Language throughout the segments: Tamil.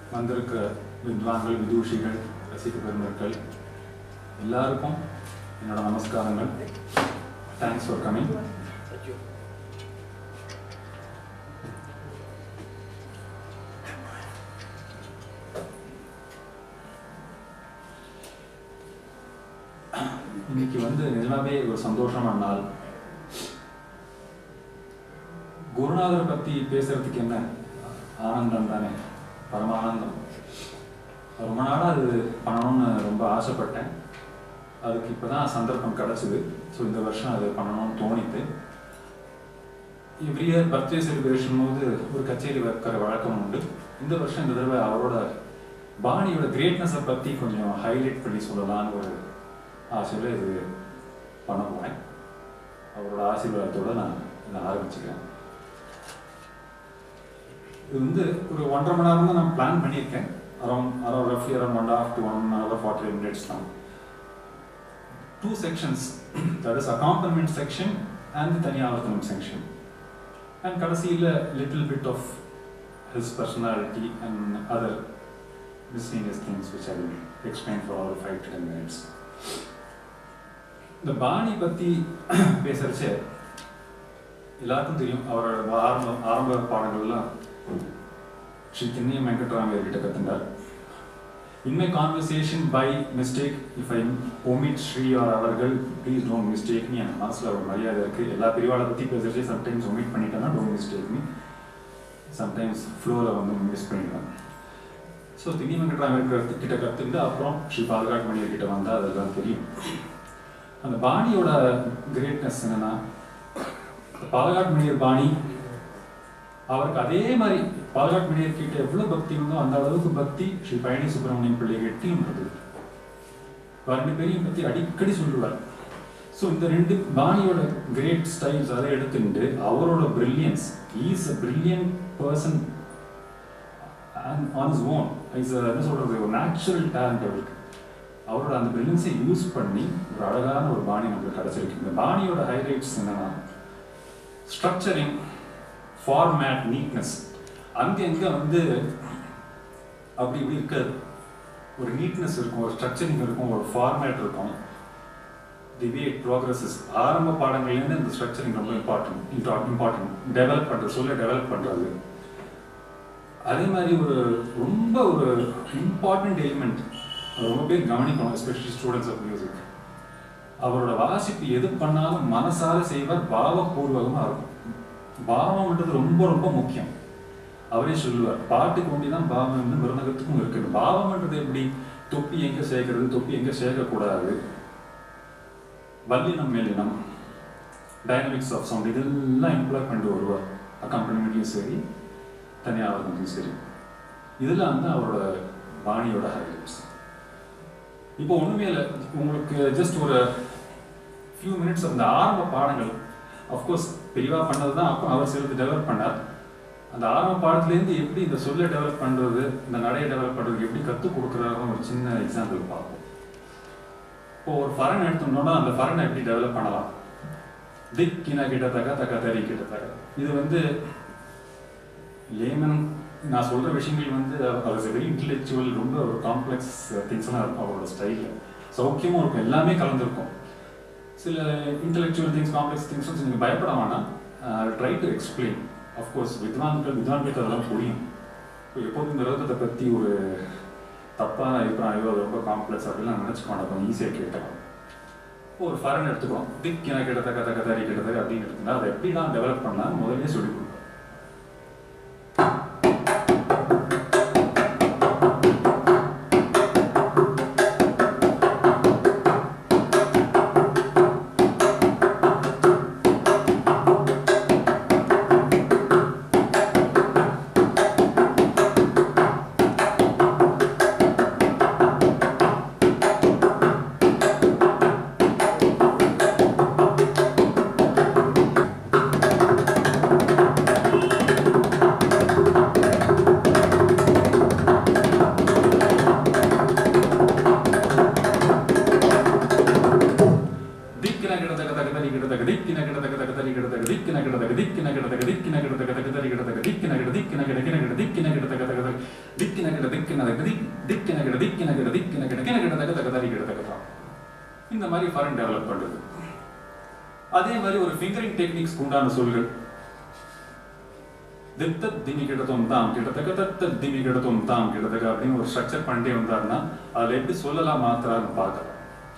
வந்திருக்கிற வித்வான்கள் விதூஷிகள் ரசிக பெருமக்கள் எல்லாருக்கும் என்னோட நமஸ்காரங்கள் தேங்க்ஸ் ஃபார் கமிங் இன்னைக்கு வந்து நிஜமாவே ஒரு சந்தோஷமான நாள் குருநாதரை பத்தி பேசுறதுக்கு என்ன ஆனந்தம் தானே பரமானந்தம் ரொம்ப நாளா அது பண்ணணும்னு ரொம்ப ஆசைப்பட்டேன் அதுக்கு இப்பதான் சந்தர்ப்பம் கிடைச்சது ஸோ இந்த வருஷம் அது பண்ணணும்னு தோணித்து எவ்ரி இயர் பர்த்டே செலிப்ரேஷன் போது ஒரு கச்சேரி வைக்கிற வழக்கம் உண்டு இந்த வருஷம் இந்த தடவை அவரோட பாணியோட கிரேட்னஸை பத்தி கொஞ்சம் ஹைலைட் பண்ணி சொல்லலாம்னு ஒரு ஆசையில் இது பண்ண போறேன் அவரோட ஆசீர்வாதத்தோட நான் இதை ஆரம்பிச்சுக்கிறேன் இது வந்து ஒரு ஒன்றரை மணி நேரம் தான் நான் பிளான் பண்ணியிருக்கேன் அரௌண்ட் அரௌண்ட் ரஃப்லி around one half to one hour forty minutes தான் two sections that is accompaniment section and thaniavartanam section and கடைசியில் little bit of his personality and other miscellaneous things which I will explain for all five to ten minutes. இந்த பாணி பத்தி பேசுறச்ச எல்லாருக்கும் தெரியும் அவரோட ஆரம்ப ஆரம்ப பாடங்கள்லாம் ஸ்ரீ திண்ணிய வெங்கட்ராமர் கிட்ட கத்துண்டார் In my conversation by mistake, if I omit Sri or அவர்கள் please don't mistake me என் மனசுல ஒரு மரியாதை இருக்கு எல்லா பிரிவாளை பத்தி பேசுறச்சே சம்டைம்ஸ் omit பண்ணிட்டேன்னா don't mistake me சம்டைம்ஸ் ஃப்ளோவில் வந்து மிஸ் பண்ணிடுவேன் ஸோ திணி வெங்கட்ராமர் கிட்ட கற்றுட்டு அப்புறம் ஸ்ரீ பாதுகாட் மணியர் கிட்ட வந்தால் அதெல்லாம் தெரியும் அந்த பாணியோட கிரேட்னஸ் என்னன்னா பாலகாட் மணியர் பாணி அவருக்கு அதே மாதிரி பாலகாட் மணியர் கிட்ட எவ்வளவு பக்தி இருந்தோ அந்த அளவுக்கு பக்தி ஸ்ரீ பழனி சுப்பிரமணியம் பிள்ளை கிட்டையும் இருந்தது ரெண்டு பேரையும் பத்தி அடிக்கடி சொல்லுவார் ஸோ இந்த ரெண்டு பாணியோட கிரேட் ஸ்டைல்ஸ் அதை எடுத்துட்டு அவரோட brilliance is a brilliant person on his own is என்ன சொல்றது ஒரு நேச்சுரல் டேலண்ட் அவருக்கு அவரோட அந்த பிரில்லியன்ஸை யூஸ் பண்ணி ஒரு அழகான ஒரு பாணி நமக்கு கிடைச்சிருக்கு இந்த பாணியோட ஹைலைட்ஸ் என்னன்னா ஸ்ட்ரக்சரிங் ஃபார்மேட் நீட்னஸ் அங்க எங்க வந்து அப்படி இப்படி இருக்காது ஒரு நீட்னஸ் இருக்கும் ஒரு ஸ்ட்ரக்சரிங் இருக்கும் ஒரு ஃபார்மேட் இருக்கும் தி வே இட் ப்ரோக்ரஸஸ் ஆரம்ப பாடங்கள்லேருந்து இந்த ஸ்ட்ரக்சரிங் ரொம்ப இம்பார்ட்டன்ட் இம்பார்ட்டன்ட் டெவலப் பண்ணுறது சொல்ல டெவலப் பண்ணுறது அதே மாதிரி ஒரு ரொம்ப ஒரு இம்பார்ட்டன்ட் எலிமெண்ட் ரொம்ப பேர் கவனிக்கணும் எஸ்பெஷலி ஸ்டூடெண்ட்ஸ் ஆஃப் மியூசிக் அவரோட வாசிப்பு எது பண்ணாலும் மனசார செய்வார் பாவபூர்வகமாக இருக்கும் பாவம்ன்றது ரொம்ப ரொம்ப முக்கியம் அவரே சொல்லுவார் பாட்டுக்கு ஒண்டி தான் பாவம் வந்து மிருதகத்துக்கும் இருக்குது பாவம்ன்றது எப்படி தொப்பி எங்க சேர்க்கறது தொப்பி எங்க சேர்க்கக்கூடாது வல்லினம் மேலினம் டைனமிக்ஸ் ஆஃப் சவுண்ட் இதெல்லாம் எம்ப்ளாய் பண்ணிட்டு வருவார் அக்கம்பனிமெண்ட்லையும் சரி தனியாவதும் சரி இதெல்லாம் வந்து அவரோட பாணியோட ஹைலைட்ஸ் இப்போ ஒண்ணுமே இல்லை உங்களுக்கு ஜஸ்ட் ஒரு ஃபியூ மினிட்ஸ் அந்த ஆரம்ப பாடங்கள் அஃப்கோர்ஸ் பெரியவா பண்ணது தான் அப்போ அவர் சிலது டெவலப் பண்ணார் அந்த ஆரம்ப பாடத்துலேருந்து எப்படி இந்த சொல்லை டெவலப் பண்ணுறது இந்த நடையை டெவலப் பண்ணுறதுக்கு எப்படி கற்றுக் கொடுக்குறாருன்னு ஒரு சின்ன எக்ஸாம்பிள் பார்ப்போம் இப்போ ஒரு ஃபரன் எடுத்தோம்னா அந்த ஃபரனை எப்படி டெவலப் பண்ணலாம் திக் கிண கிட்டத்தக்க தக்க தறி கிட்டத்தக்க இது வந்து லேமன் நான் சொல்ற விஷயங்கள் வந்து அவர் வெரி இன்டெலெக்சுவல் ரொம்ப ஒரு காம்ப்ளெக்ஸ் திங்ஸ்லாம் இருக்கும் அவரோட ஸ்டைலில் சௌக்கியமும் இருக்கும் எல்லாமே கலந்துருக்கும் சில இன்டெலெக்சுவல் திங்ஸ் காம்ப்ளெக்ஸ் திங்ஸ் நீங்கள் பயப்பட வேணாம் ட்ரை டு எக்ஸ்பிளைன் அஃப்கோர்ஸ் வித்வான்கள் வித்வான்களுக்கு அதெல்லாம் புரியும் இப்போ எப்போதும் இந்த ரகத்தை பற்றி ஒரு தப்பான அபிப்பிராயம் ஐயோ அது ரொம்ப காம்ப்ளெக்ஸ் அப்படிலாம் நினச்சிக்க வேண்டாம் கொஞ்சம் ஈஸியாக கேட்கலாம் இப்போ ஒரு ஃபரன் எடுத்துக்கிறோம் திக் எனக்கு கிட்டத்தக்க தக்க தறி கிட்டத்தக்க அப்படின்னு எடுத்துனா அதை எப்படி நான் டெவலப் பண்ணலாம் முதல்ல சொல்லி கொடுப்பேன் தக தக தக திக்கின கிட திக்கின தக திக் திக்கின கிட திக்கின கிட திக்கின கிட கின கிட தக தக தரி கிட தக தான் இந்த மாதிரி ஃபாரின் டெவலப் பண்றது அதே மாதிரி ஒரு ஃபிங்கரிங் டெக்னிக்ஸ் உண்டான சொல்கள் தித்தத் திமி கிடத்தும் தாம் கிட்டத்தக்க தத்த திமி கிடத்தும் தாம் கிட்டத்தக்க அப்படின்னு ஒரு ஸ்ட்ரக்சர் பண்ணிட்டே வந்தாருன்னா அதுல எப்படி சொல்லலாம் மாத்திரான்னு பார்க்கலாம்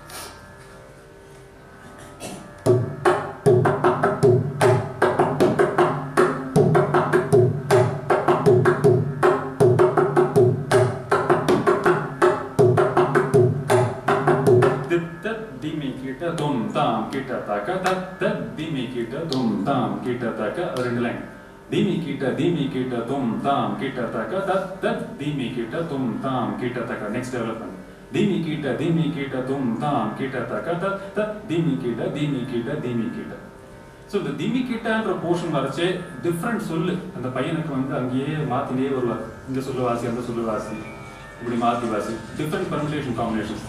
தித்தத் திமி கிட்ட தும் தாம் கிட்டத்தக்க தத்தத் திமி கிட்ட தும் தாம் கிட்டத்தக்க அது ரெண்டு லைன் திமி கிட்ட திமி கிட்ட தும் தாம் கிட்டத்தக்க தத்தத் திமி கிட்ட தும் தாம் கிட்டத்தக்க நெக்ஸ்ட் டெவலப்மெண்ட் திமி கிட்ட திமி கிட்ட தும் தாம் கிட்டத்தக்க தத்தத் திமி கிட்ட திமி கிட்ட திமி கிட்ட ஸோ இந்த திமி கிட்டன்ற போர்ஷன் வரைச்சே டிஃப்ரெண்ட் சொல்லு அந்த பையனுக்கு வந்து அங்கேயே மாத்திலே வருவார் இந்த சொல்லு வாசி அந்த சொல்லு வாசி இப்படி மாத்தி வாசி டிஃப்ரெண்ட் பர்முலேஷன் காம்பினேஷன்ஸ்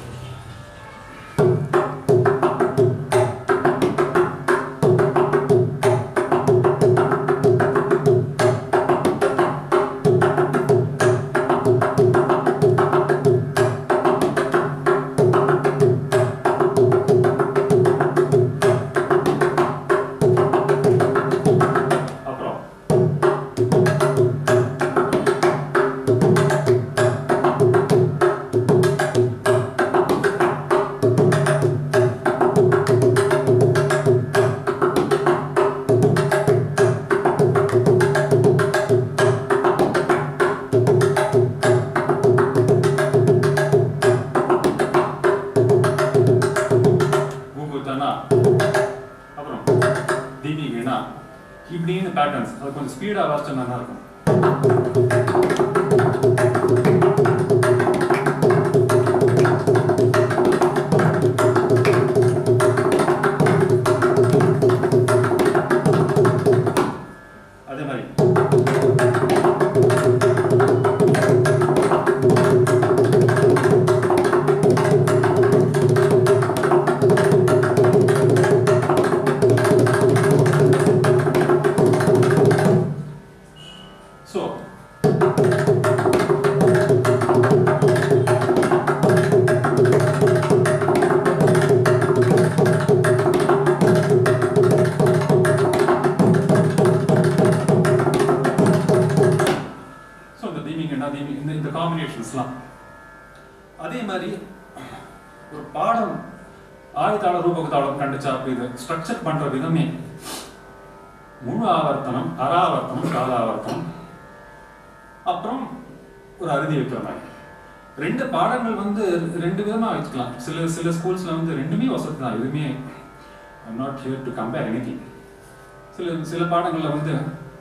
அப்புறம் கூகுத்தனா அப்புறம் திமிகினா இப்படின்னு பேட்டர்ன்ஸ் அது கொஞ்சம் ஸ்பீடா வாசிச்சா நல்லா இருக்கும் அதே மாதிரி ஸோ ஸோ இந்த தீமிங் என்ன தீமிங் இந்த இந்த காம்பினேஷன்ஸ்லாம் அதே மாதிரி ஒரு பாடம் ஆயத்தாள ரூபகத்தாளம் கண்டுச்சா அப்படி இது ஸ்ட்ரக்சர் பண்ற விதமே முழு ஆவர்த்தனம் அராவர்த்தனம் காலாவர்த்தனம் அப்புறம் ஒரு அறுதி வைக்கிற மாதிரி ரெண்டு பாடங்கள் வந்து ரெண்டு விதமா வச்சுக்கலாம் சில சில ஸ்கூல்ஸ்ல வந்து ரெண்டுமே வசதி தான் எதுவுமே I'm not here to compare any சில சில பாடங்கள்ல வந்து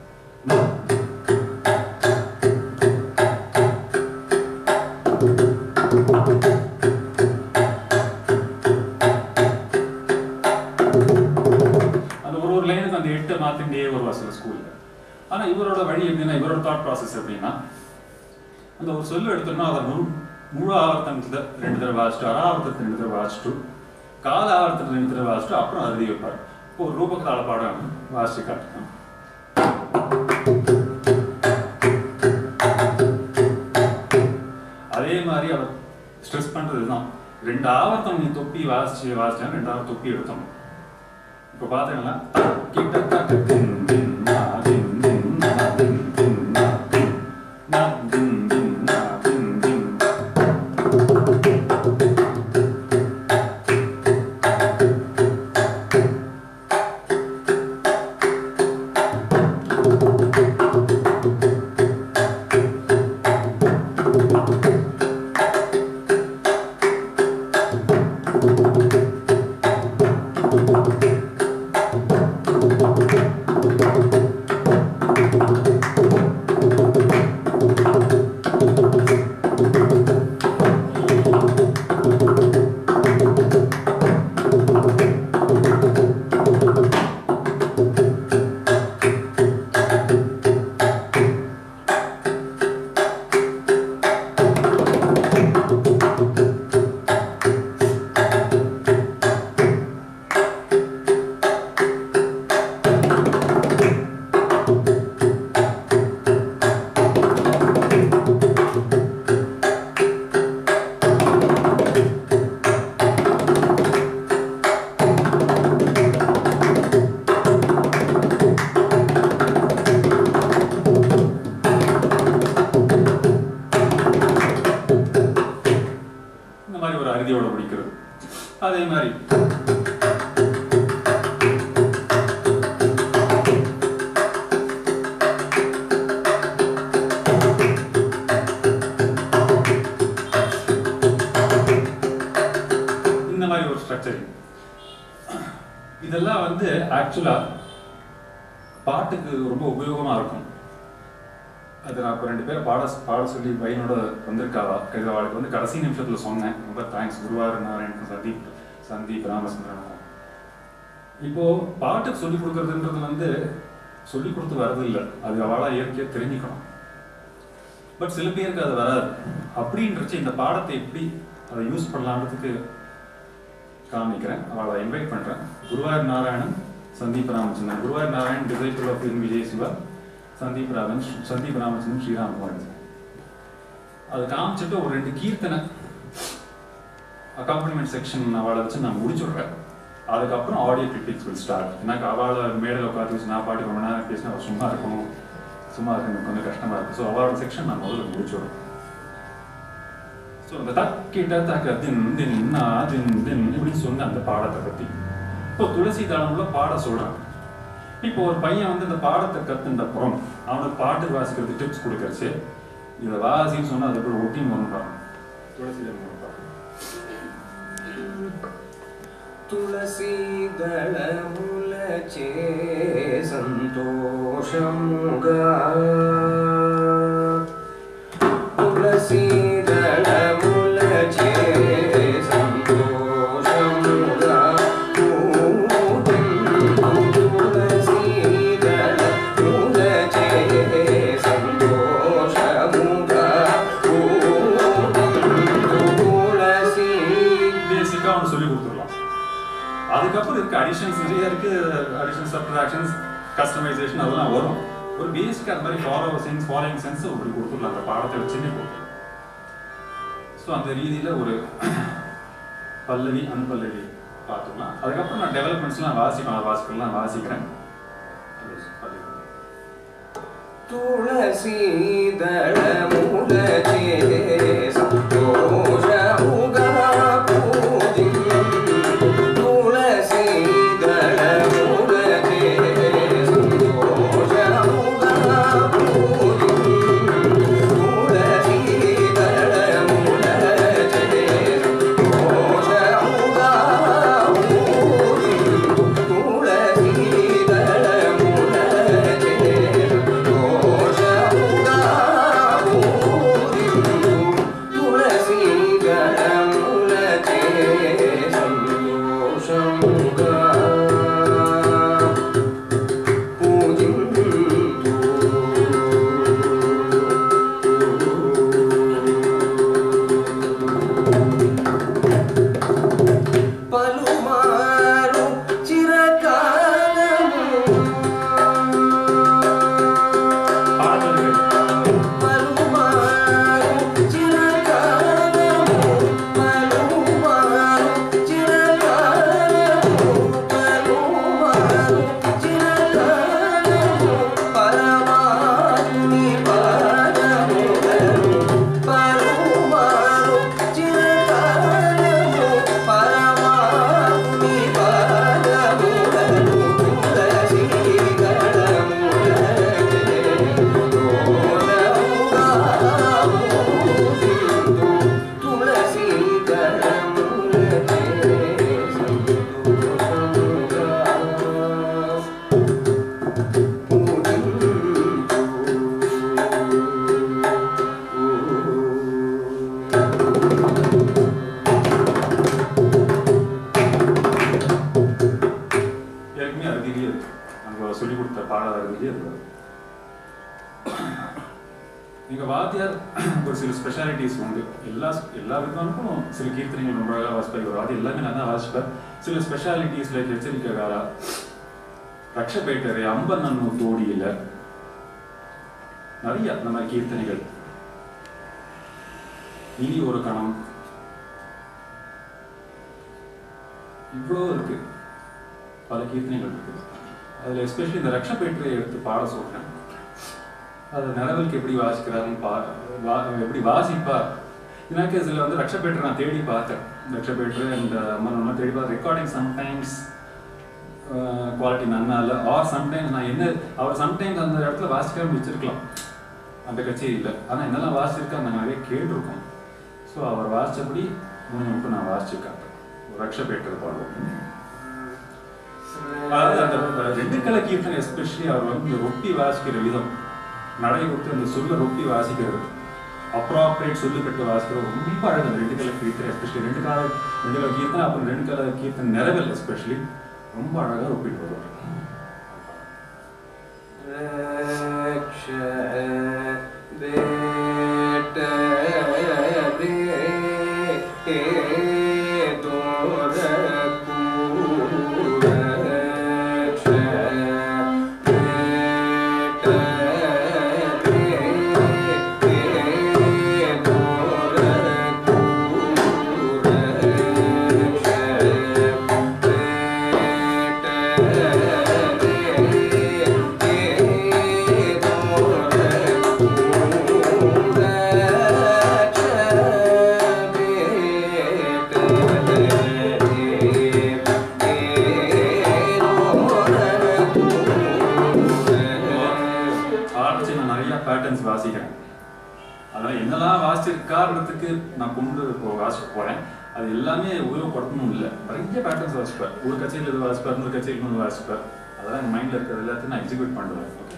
அந்த ஒரு ஒரு லைனுக்கு அந்த எட்டை மாத்திட்டே வருவா சில ஸ்கூல்ல ஆனா இவரோட வழி எப்படின்னா இவரோட தாட் ப்ராசஸ் எப்படின்னா அந்த ஒரு சொல்லு எடுத்தோம்னா அதை முழு முழு ஆவர்த்தனத்துல ரெண்டு தடவை வாசிட்டு அராவர்த்தத்தை ரெண்டு தடவை வாசிட்டு கால ஆவர்த்தத்தை ரெண்டு தடவை வாசிட்டு அப்புறம் அறுதி வைப்பார் இப்போ ஒரு ரூபகால பாடம் வாசிச்சு காட்டுறேன் அதே மாதிரி அவர் ஸ்ட்ரெஸ் பண்றது தான் ரெண்டு ஆவர்த்தம் நீ தொப்பி வாசிச்சு வாசிச்சா ரெண்டாவது தொப்பி எடுத்தோம் இப்போ பார்த்தீங்கன்னா கிட்ட தக்க தின் தின் நா தின் தின் நா தின் தின் நா தின் நா தின் தின் நா தின் தின் அதே மாதிரி இந்த மாதிரி ஒரு ஸ்ட்ரக்சரிங் இதெல்லாம் வந்து ஆக்சுவலா பாட்டுக்கு ரொம்ப உபயோகமா இருக்கும் அது நான் இப்போ ரெண்டு பேரை பாட பாட சொல்லி பையனோட வந்திருக்காவா இது அவளுக்கு வந்து கடைசி நிமிஷத்துல சொன்னேன் ரொம்ப தேங்க்ஸ் குருவார் நாராயணன் சந்தீப் சந்தீப் ராமச்சந்திரன் இப்போ பாட்டுக்கு சொல்லி கொடுக்கறதுன்றது வந்து சொல்லி கொடுத்து வர்றது இல்லை அது அவளா இயற்கையாக தெரிஞ்சுக்கணும் பட் சில பேருக்கு அது வராது அப்படின்றச்சு இந்த பாடத்தை எப்படி அதை யூஸ் பண்ணலான்றதுக்கு காமிக்கிறேன் அவளை இன்வைட் பண்றேன் குருவாயூர் நாராயணன் சந்தீப் ராமச்சந்திரன் குருவாயூர் நாராயணன் டிசைபிள் ஆஃப் என் விஜய் சிவா சந்தீப் ராமன் சந்தீப் ராமச்சந்திரன் ஸ்ரீராமகுமார் அது காமிச்சிட்டு ஒரு ரெண்டு கீர்த்தனை அக்காம்பனிமெண்ட் செக்ஷன் அவளை வச்சு நான் முடிச்சுடுறேன் அதுக்கப்புறம் ஆடியோ கிளிப்பிக்ஸ் வில் ஸ்டார்ட் எனக்கு அவளை மேடையில் உட்காந்து வச்சு நான் பாட்டு ரொம்ப நேரம் பேசினா அவள் சும்மா இருக்கணும் சும்மா இருக்கு எனக்கு கொஞ்சம் கஷ்டமா இருக்கு ஸோ அவளோட செக்ஷன் நான் முதல்ல முடிச்சுடுறேன் ஸோ அந்த தக்கிட்ட தக்க தின் தின் நா தின் தின் இப்படின்னு சொன்ன அந்த பாடத்தை பத்தி இப்போ துளசி தாளம்ல பாட சொல்றான் இப்போ ஒரு பையன் வந்து இந்த பாடத்தை கத்துன்ற அப்புறம் அவனுக்கு பாட்டு வாசிக்கிறது டிப்ஸ் கொடுக்கறச்சு இதை வாசின்னு சொன்னா அது கூட ஒட்டி ஒன்றான் துளசி தாளம் ஒரு பாட்டு. తులసీదళములచే సంతోషముగా తులసీదళములచే సంతోషముగా తులసీదళములచే సంతోషముగా తులసీ பேசிக்கா அவனுக்கு சொல்லி கொடுத்துடலாம் அதுக்கப்புறம் இருக்கு அடிஷன்ஸ் நிறைய இருக்கு அடிஷன் சப்ட்ராக்ஷன்ஸ் கஸ்டமைசேஷன் அதெல்லாம் வரும் ஒரு பேசிக் அந்த மாதிரி ஃபாலோ சென்ஸ் ஃபாலோயிங் சென்ஸ் இப்படி கொடுத்துடலாம் அந்த பாடத்தை வச்சுன்னு கொடுத்துடலாம் ஸோ அந்த ரீதியில ஒரு பல்லவி அன்பல்லவி பார்த்துக்கலாம் அதுக்கப்புறம் நான் டெவலப்மெண்ட்ஸ்லாம் வாசிப்பேன் வாசிக்கலாம் வாசிக்கிறேன் அது பல்லவி. తులసీదళములచే సంతోషముగా పూజిం తులసీదళములచే సంతోషముగా పూజిం తులసీదళములచే సంతోషముగా పూజిం తులసీదళములచే పలుమారు చిరకాలము பாடல்கள் పలుమారు చిరకాలము పలుమారు చిరకాలము పలుమారు చిరకాలము పరమాత్మి పాదములను పలుమారు చిరకాలము పరమాత్మి పాదములను తులసి ஏற்கனவே அருகிலேயே இருக்கு நம்ம சொல்லி கொடுத்த பாட அருகிலேயே இருக்கு எங்க வாத்தியார் ஒரு சில ஸ்பெஷாலிட்டிஸ் உண்டு எல்லா எல்லா வித்வானுக்கும் சில கீர்த்தனைகள் ரொம்ப அழகாக வாசிப்பார் இவர் வாதி எல்லாமே நல்லா வாசிப்பார் சில ஸ்பெஷாலிட்டிஸ் லைக் எச்சரிக்கைகாரா ரக்ஷபேட்டரை அம்பன் நன்னு தோடியில நிறைய அந்த மாதிரி கீர்த்தனைகள் இனி ஒரு கணம் இவ்வளோ இருக்கு பல கீர்த்தனைகள் இருக்குது அதில் எஸ்பெஷலி இந்த ரக்ஷபேட்டரை எடுத்து பாட சொல்றேன் அது நிலவலுக்கு எப்படி வாசிக்கிறாருன்னு பா வா எப்படி வாசிப்பார் எனக்கு சில வந்து ரக்ஷபேட்டரை நான் தேடி பார்த்தேன் லட்சபேட்டர் அண்ட் அம்மன் தேடி பார்த்து ரெக்கார்டிங் சம்டைம்ஸ் குவாலிட்டி நல்லா இல்லை ஆர் சம்டைம்ஸ் நான் என்ன அவர் சம்டைம்ஸ் அந்த இடத்துல வாசிக்காம வச்சிருக்கலாம் அந்த கச்சேரியில் ஆனால் என்னெல்லாம் வாசிச்சிருக்கேன் நாங்கள் நிறைய கேட்டிருக்கோம் ஸோ அவர் வாசிச்சபடி மூணு மட்டும் நான் வாசிச்சிருக்கேன் ரக்ஷபேட்டர் பாடுவோம் அதாவது அந்த ரெண்டு கலை கீர்த்தனை எஸ்பெஷலி அவர் வந்து இந்த ரொட்டி வாசிக்கிற விதம் நடை விட்டு அந்த சொல்ல ரொட்டி வாசிக்கிறது அப்ராப்ரேட் சொல்லு கட்டு வாசிக்கிறது ரொம்ப அழகு அந்த ரெண்டு கலை கீர்த்தனை எஸ்பெஷலி ரெண்டு கால ரெண்டு கலை கீர்த்தனை அப்புறம் ரெண்டு கலை கீர்த்தனை நிறைவில் எஸ்பெஷலி ரொம்ப அழகாக ஒப்பிட்டு வருவார் ஆரம்பிச்சு நான் நிறைய பேட்டர்ன்ஸ் வாசிக்கிறேன் அதெல்லாம் என்னெல்லாம் வாசிச்சிருக்காருன்றதுக்கு நான் கொண்டு இப்போ வாசிக்க போறேன் அது எல்லாமே உபயோகப்படுத்தணும் இல்லை நிறைய பேட்டர்ன்ஸ் வாசிப்பேன் ஒரு கச்சேரியில் இது வாசிப்பேன் இன்னொரு கச்சேரியில் இன்னொரு வாசிப்பேன் அதெல்லாம் என் மைண்டில் இருக்கிறது எல்லாத்தையும் நான் எக்ஸிக்யூட் பண்ணுவேன் ஓகே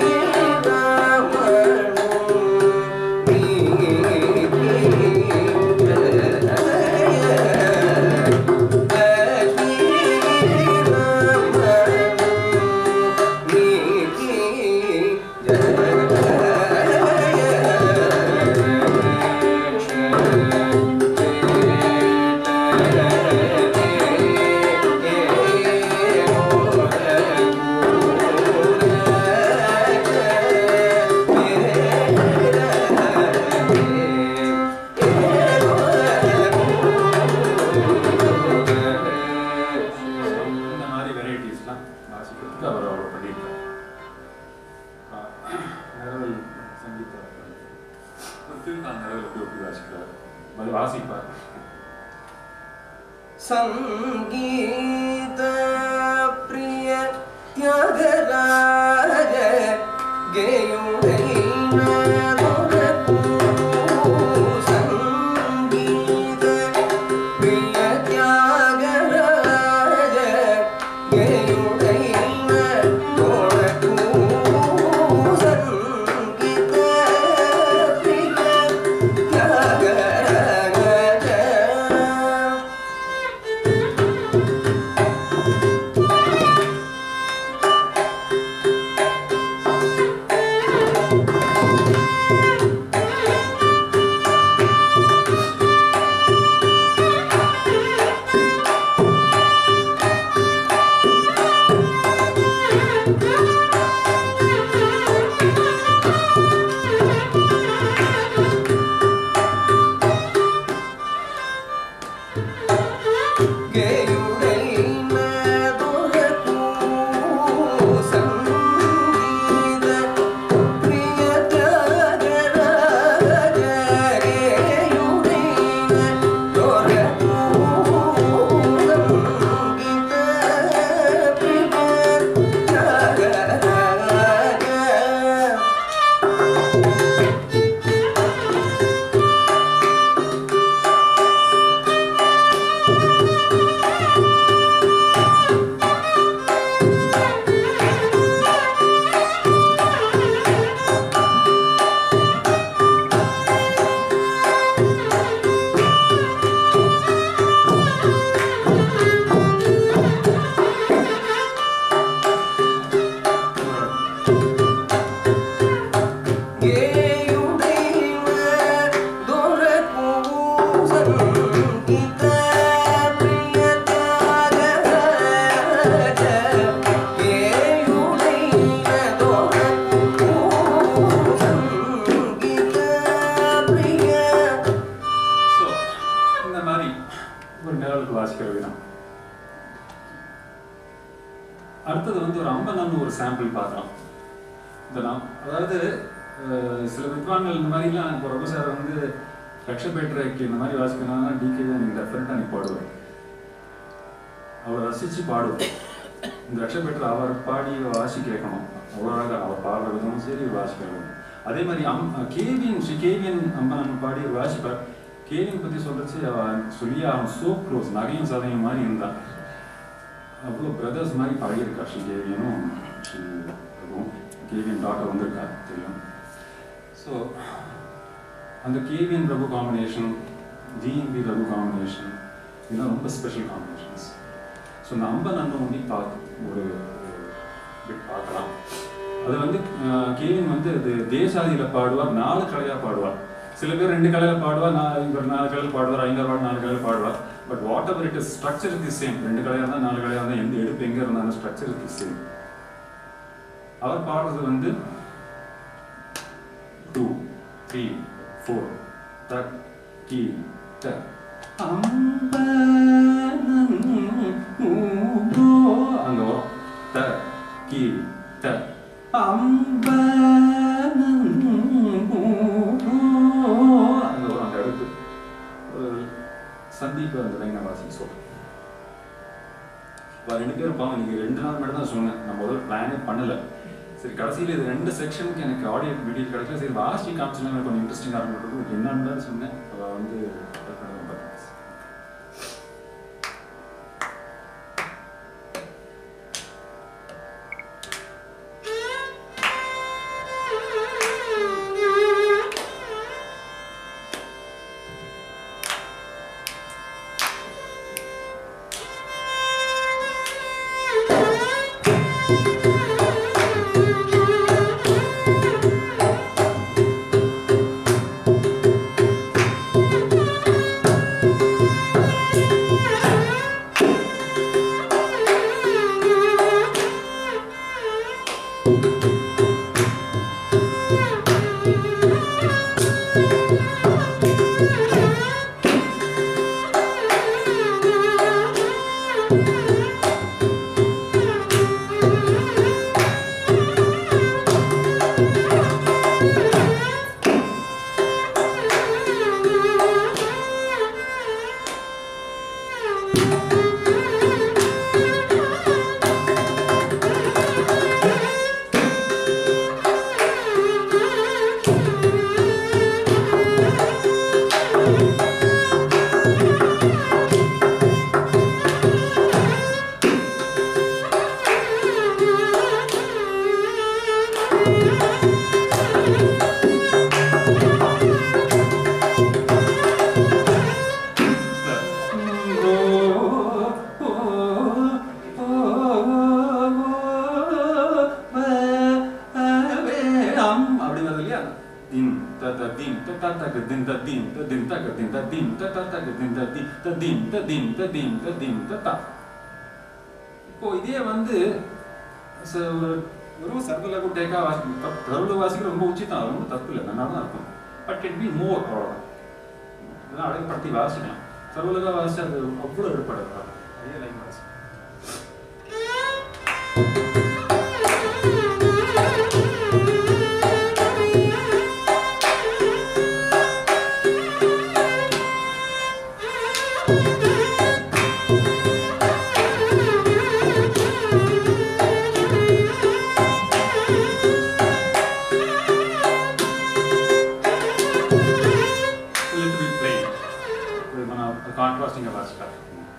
Thank you. ஃபீல் அந்த அளவில் எப்படி எப்படி வாசிக்கிறார் அது வாசிப்பார் சங்கீத பிரிய தியாகராஜ கேயுடைன சங்கீத பிரிய தியாகராஜ கேயுடைன சங்கீத பிரிய தியாகராஜ கேயுடைன துரகு சங்கீத பிரிய தியாகராஜ கேயுடைன துரகு சங்கீத பிரிய தியாகராஜ கேயுடைன துரகு சங்கீத பிரிய தியாகராஜ கேயுடைன துரகு சங்கீத பிரிய ஸோ இந்த மாதிரி ஒரு நிழலுக்கு வாசிக்கிற விதம் அடுத்தது வந்து ஒரு அம்பனன்னு ஒரு சாம்பிள் பார்க்கலாம் இந்த நாம் அதாவது அஹ், சில வித்வான்கள் இந்த மாதிரிலாம் இப்போ ரகு சார் வந்து லட்சபேட்டரைக்கு இந்த மாதிரி வாசிக்கணும்னா டிகே தான் நீங்கள் டெஃபரெண்டாக நீ பாடுவார் அவரை ரசித்து பாடுவார் இந்த லட்சபேட்டர் அவர் பாடி வாசி கேட்கணும் அவ்வளோ அழகாக அவர் பாடுற விதமும் சரி வாசிக்கிறதும் அதே மாதிரி அம் கேவியன் ஸ்ரீ கேவியன் அம்பன் பாடி ஒரு வாசிப்பார் கேவியன் பற்றி சொல்றச்சு அவ சொல்லி அவன் சோ க்ளோஸ் நகையும் சதையும் மாதிரி இருந்தான் அவ்வளோ பிரதர்ஸ் மாதிரி பழகியிருக்கா ஸ்ரீ கேவியனும் ஸ்ரீ ரகுவும் கேவியன் டாக்டர் வந்திருக்கா தெரியும் ஸோ அந்த KVN Raghu combination GNB Raghu combination இதெல்லாம் ரொம்ப ஸ்பெஷல் காம்பினேஷன்ஸ் ஸோ இந்த அம்பன் அண்ணன் ஒன்றி பார்த்து ஒரு பிட் பார்க்கலாம் அது வந்து அஹ், கேவின் வந்து அது தேசாதியில் பாடுவார் நாலு கலையாக பாடுவார் சில பேர் ரெண்டு கலையில் பாடுவார் நான் இவர் நாலு கலையில் பாடுவார் ஐந்தாறு பாடு நாலு கலையில் பாடுவார் but whatever it is structure is the same ரெண்டு கலையாக இருந்தால் நாலு கலையாக இருந்தால் எந்த எடுப்பு எங்கே இருந்தாலும் ஸ்ட்ரக்சர் இஸ் தி சேம் அவர் பாடுறது வந்து டூ த்ரீ ஃபோர் தட் கீ ட அங்க வரும் த கீ ட அங்க வரும் அந்த அடுத்து ஒரு சந்தீப் அந்த லைனை வாசிக்க சொல்றேன் இப்போ ரெண்டு பேரும் பாவம் இன்னைக்கு ரெண்டு நாள் மட்டும் தான் சொன்னேன் நான் முதல்ல பிளானே பண்ணல சரி கடைசியில் இது ரெண்டு செக்ஷனுக்கு எனக்கு ஆடியோ வீடியோ கிடைக்கல சரி வாசி காமிச்சுனா எனக்கு கொஞ்சம் இன்ட்ரெஸ்டிங்காக இருக்கும் என்னன்னு தான் சொன்னேன் அவள் வந்து பார்த்தேன் Thank dim ta ta dim ta ta ta ga dim ta dim ta dim ta ga dim ta dim ta ta ta ga dim ta dim ta dim ta dim ta dim ta dim ta ta இப்போ இதே வந்து ச- ஒரு வெறும் சர்வலகு டேக்கா வாசி தருள வாசிக்க ரொம்ப உச்சிதான் ரொம்ப தப்பு இல்லை நல்லா தான் இருக்கும் பட் இட் பி மோர் அவ்வளோதான் இதெல்லாம் அழகுப்படுத்தி வாசிக்கலாம் சர்வலகா வாசி அது அவ்வளோ ஏற்படாது அதே லைன் வாசி లిటిల్ బిట్ ప్లెయిన్ ఇప్పుడు మన కాంట్రాస్టింగ్ వాసిస్తారు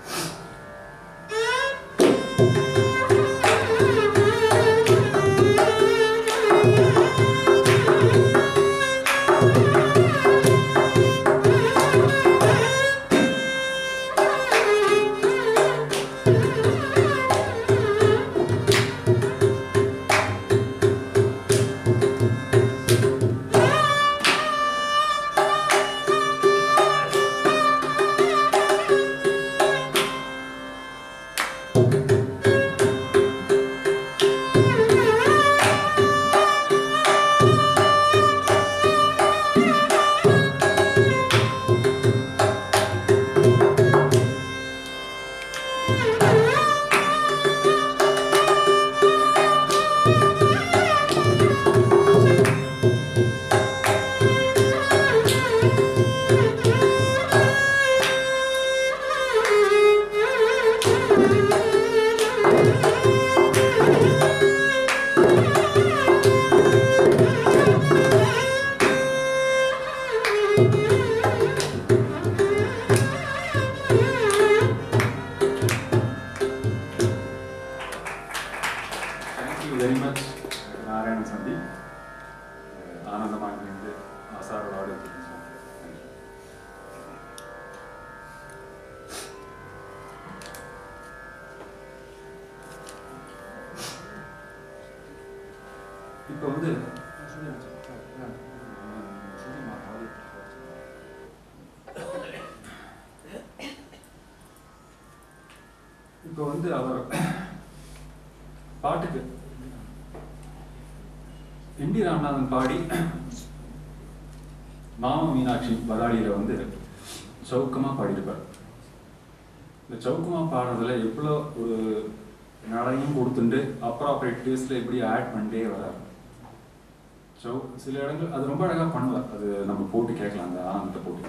தேங்க்யூ வெரி மச் நாராயணன் சந்தி ஆனந்தமாக இருந்து ஆசாரோட ஆடியோ இப்போ வந்து இப்போ வந்து அவர் பாட்டுக்கு என் டி ராமநாதன் பாடி மாம மீனாட்சி வராளியில வந்து சௌக்கமா பாடியிருப்பார் இந்த சௌக்கமா பாடுறதுல எவ்வளோ ஒரு நடையும் கொடுத்துட்டு அப்ராப்ரேட் டேஸ்ட்ல எப்படி ஆட் பண்ணிட்டே வரார் சௌ சில இடங்கள் அது ரொம்ப அழகா பண்ணுவார் அது நம்ம போட்டு கேட்கலாம் அந்த ஆனந்தத்தை போட்டு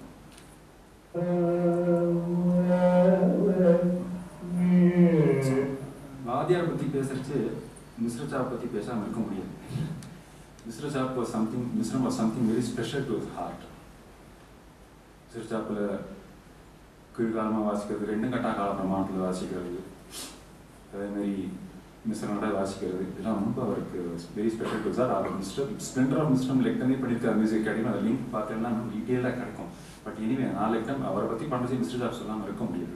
வாத்தியாரை பத்தி பேசுறச்சு மிஸ்ர சாப் பத்தி பேசாம இருக்க முடியாது misra chapu was something misram was something very special to heart misra சாப்பில் கீழ்காலமாக வாசிக்கிறது ரெண்டு கட்டா கால பிரமாணத்தில் வாசிக்கிறது அதே மாதிரி மிஸ்ரனோட வாசிக்கிறது இதெல்லாம் ரொம்ப அவருக்கு வெரி ஸ்பெஷல் டு சார் அவர் மிஸ்டர் ஸ்ப்ளெண்டர் ஆஃப் மிஸ்டம் லெக்டனே பண்ணியிருக்காரு மியூசிக் அகாடமி அந்த லிங்க் பார்த்தீங்கன்னா இன்னும் டீட்டெயிலாக கிடைக்கும் பட் எனிவே நான் லெக்டம் அவரை பற்றி பண்ணுறது மிஸ்டர் சாப் சொல்லாமல் இருக்க முடியாது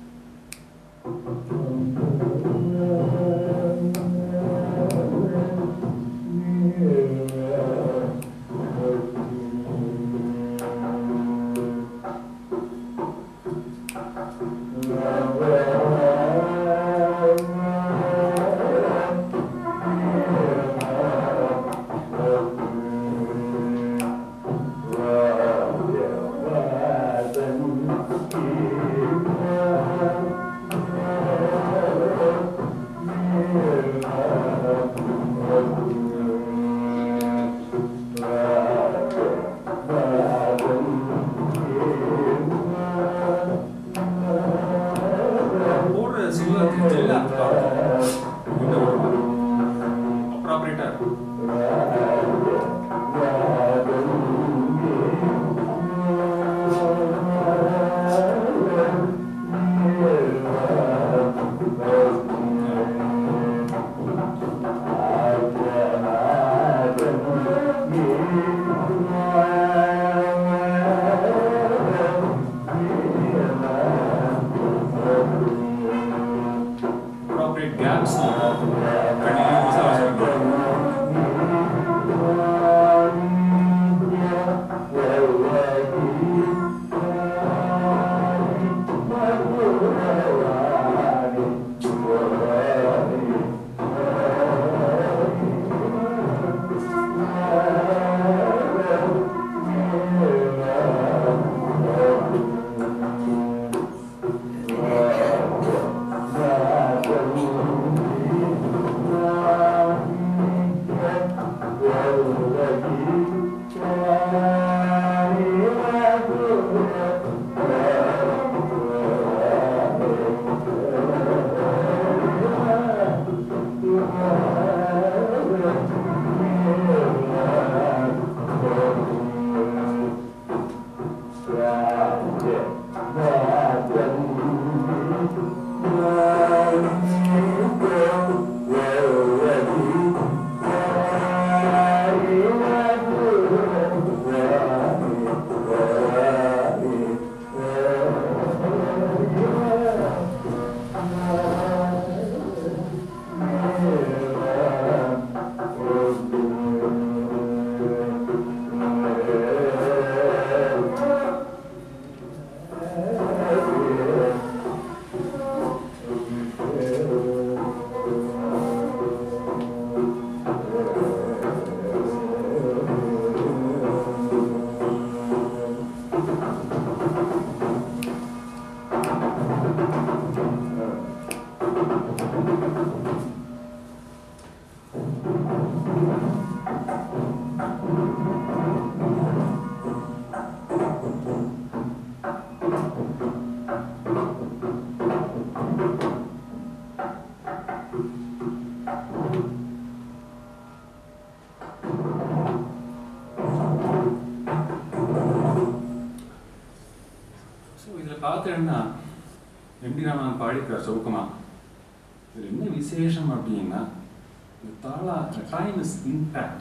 Thank you. drums continuous அவசியம் ஸோ இதில் பார்த்தேன்னா எம்டி ராமன் பாடிக்கிறார் சவுக்கமா இதில் என்ன விசேஷம் அப்படின்னா இந்த தாளா டைம் இஸ் இம்பேக்ட்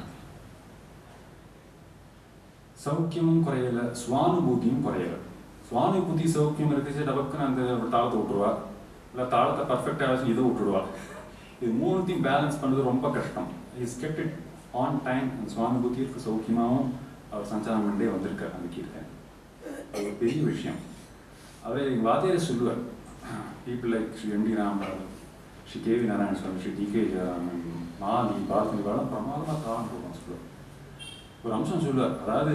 சௌக்கியமும் குறையல சுவானுபூதியும் குறையல சுவானுபூதி சௌக்கியம் இருக்குச்சு டபக்குன்னு அந்த ஒரு தாளத்தை விட்டுருவா இல்லை தாளத்தை பர்ஃபெக்டாக வச்சு இதை விட்டுருவா இது மூணுத்தையும் பேலன்ஸ் பண்ணுறது ரொம்ப கஷ்டம் is kept it on time அந்த சுவானுபூதி இருக்கு சௌக்கியமாகவும் அவர் சஞ்சாரம் பண்ணிட்டே வந்திருக்கார் அந்த கீர்த்தன் அது ஒரு பெரிய விஷயம் அவர் எங்கள் வாத்தியாரே சொல்லுவார் people like Sri M D Ramarao Sri K V Narayana Swami Sri T K Jayaraman Mali Bharathi பாலம் பிரமாதமாக தாளம் போடுவோம் சொல்லுவார் ஒரு அம்சம் சொல்லுவார் அதாவது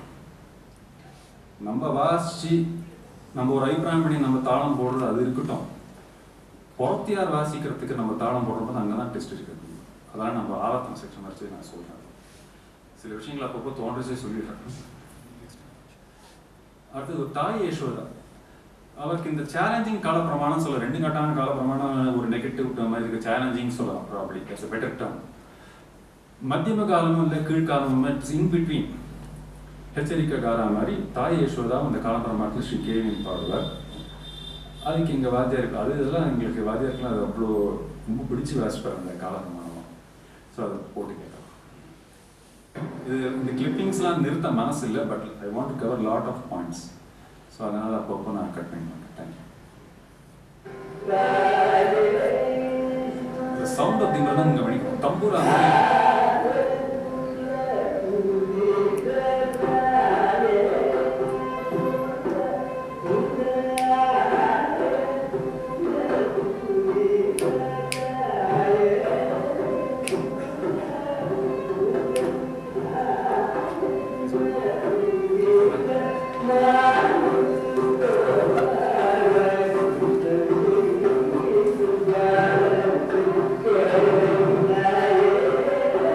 நம்ம வாசிச்சு நம்ம ஒரு அபிப்பிராயம் பண்ணி நம்ம தாளம் போடுறது அது இருக்கட்டும் புறத்தியார் வாசிக்கிறதுக்கு நம்ம தாளம் போடுறது அங்கே தான் டெஸ்ட் இருக்குது அதான் நம்ம ஆராத்தன செக்ஷன் வச்சு நான் சொல்கிறேன் சில விஷயங்கள் அப்பப்போ தோன்றச்சே சொல்லிடுறேன் அடுத்தது ஒரு தாய் யசோதா அவருக்கு இந்த சேலஞ்சிங் கால பிரமாணம் சொல்ல ரெண்டு கட்டான கால பிரமாணம் ஒரு நெகட்டிவ் டேர்ம் இதுக்கு சேலஞ்சிங் சொல்லலாம் ப்ராப்ளி இட்ஸ் பெட்டர் டேர்ம் மத்தியம காலமும் இல்லை கீழ்காலமும் இட்ஸ் இன் பிட்வீன் எச்சரிக்கை காரா மாதிரி தாய் யசோதா அந்த காலப்பிரமாணத்தில் ஸ்ரீ கேவின் பாடுவார் அதுக்கு இங்கே வாத்தியார் அது இதெல்லாம் எங்களுக்கு வாத்தியாருக்குலாம் அது அவ்வளோ ரொம்ப பிடிச்சி வாசிப்பார் அந்த காலப்பிரமாணம் ஸோ அதை போட்டு கேட்கலாம் இது இந்த கிளிப்பிங்ஸ்லாம் நிறுத்த மனசு இல்லை but I want to cover lot of points so அதனால் அப்பப்போ நான் கட் பண்ணி பண்ணுறேன் thank you The sound of the மிருதங்க கவனிக்கணும் தம்பூரா Thank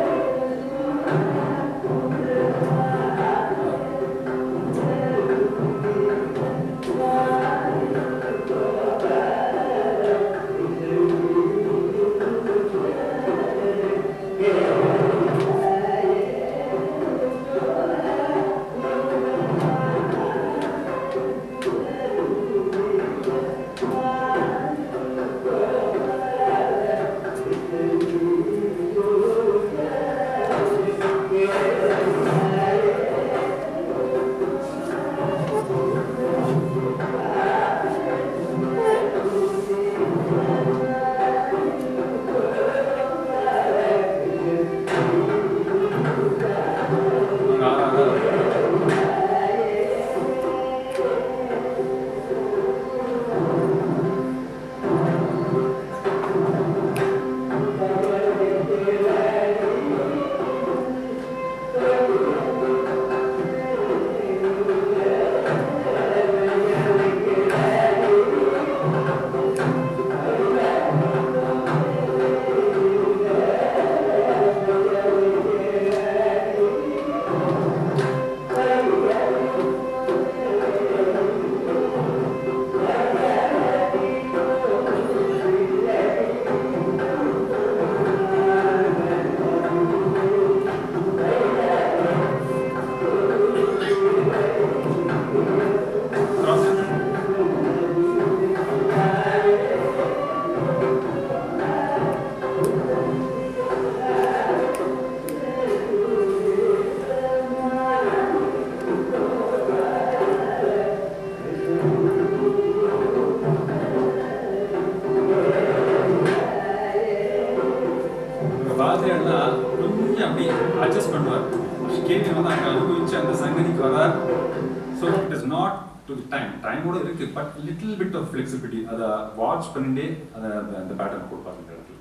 அமைதிக்கு வரார் so it is not to the time டைமோட இருக்கு but little bit of flexibility அதை வாட்ச் பண்ணிட்டே அதை அந்த அந்த பேட்டர்ன் கொடுப்பாங்க இந்த இடத்துல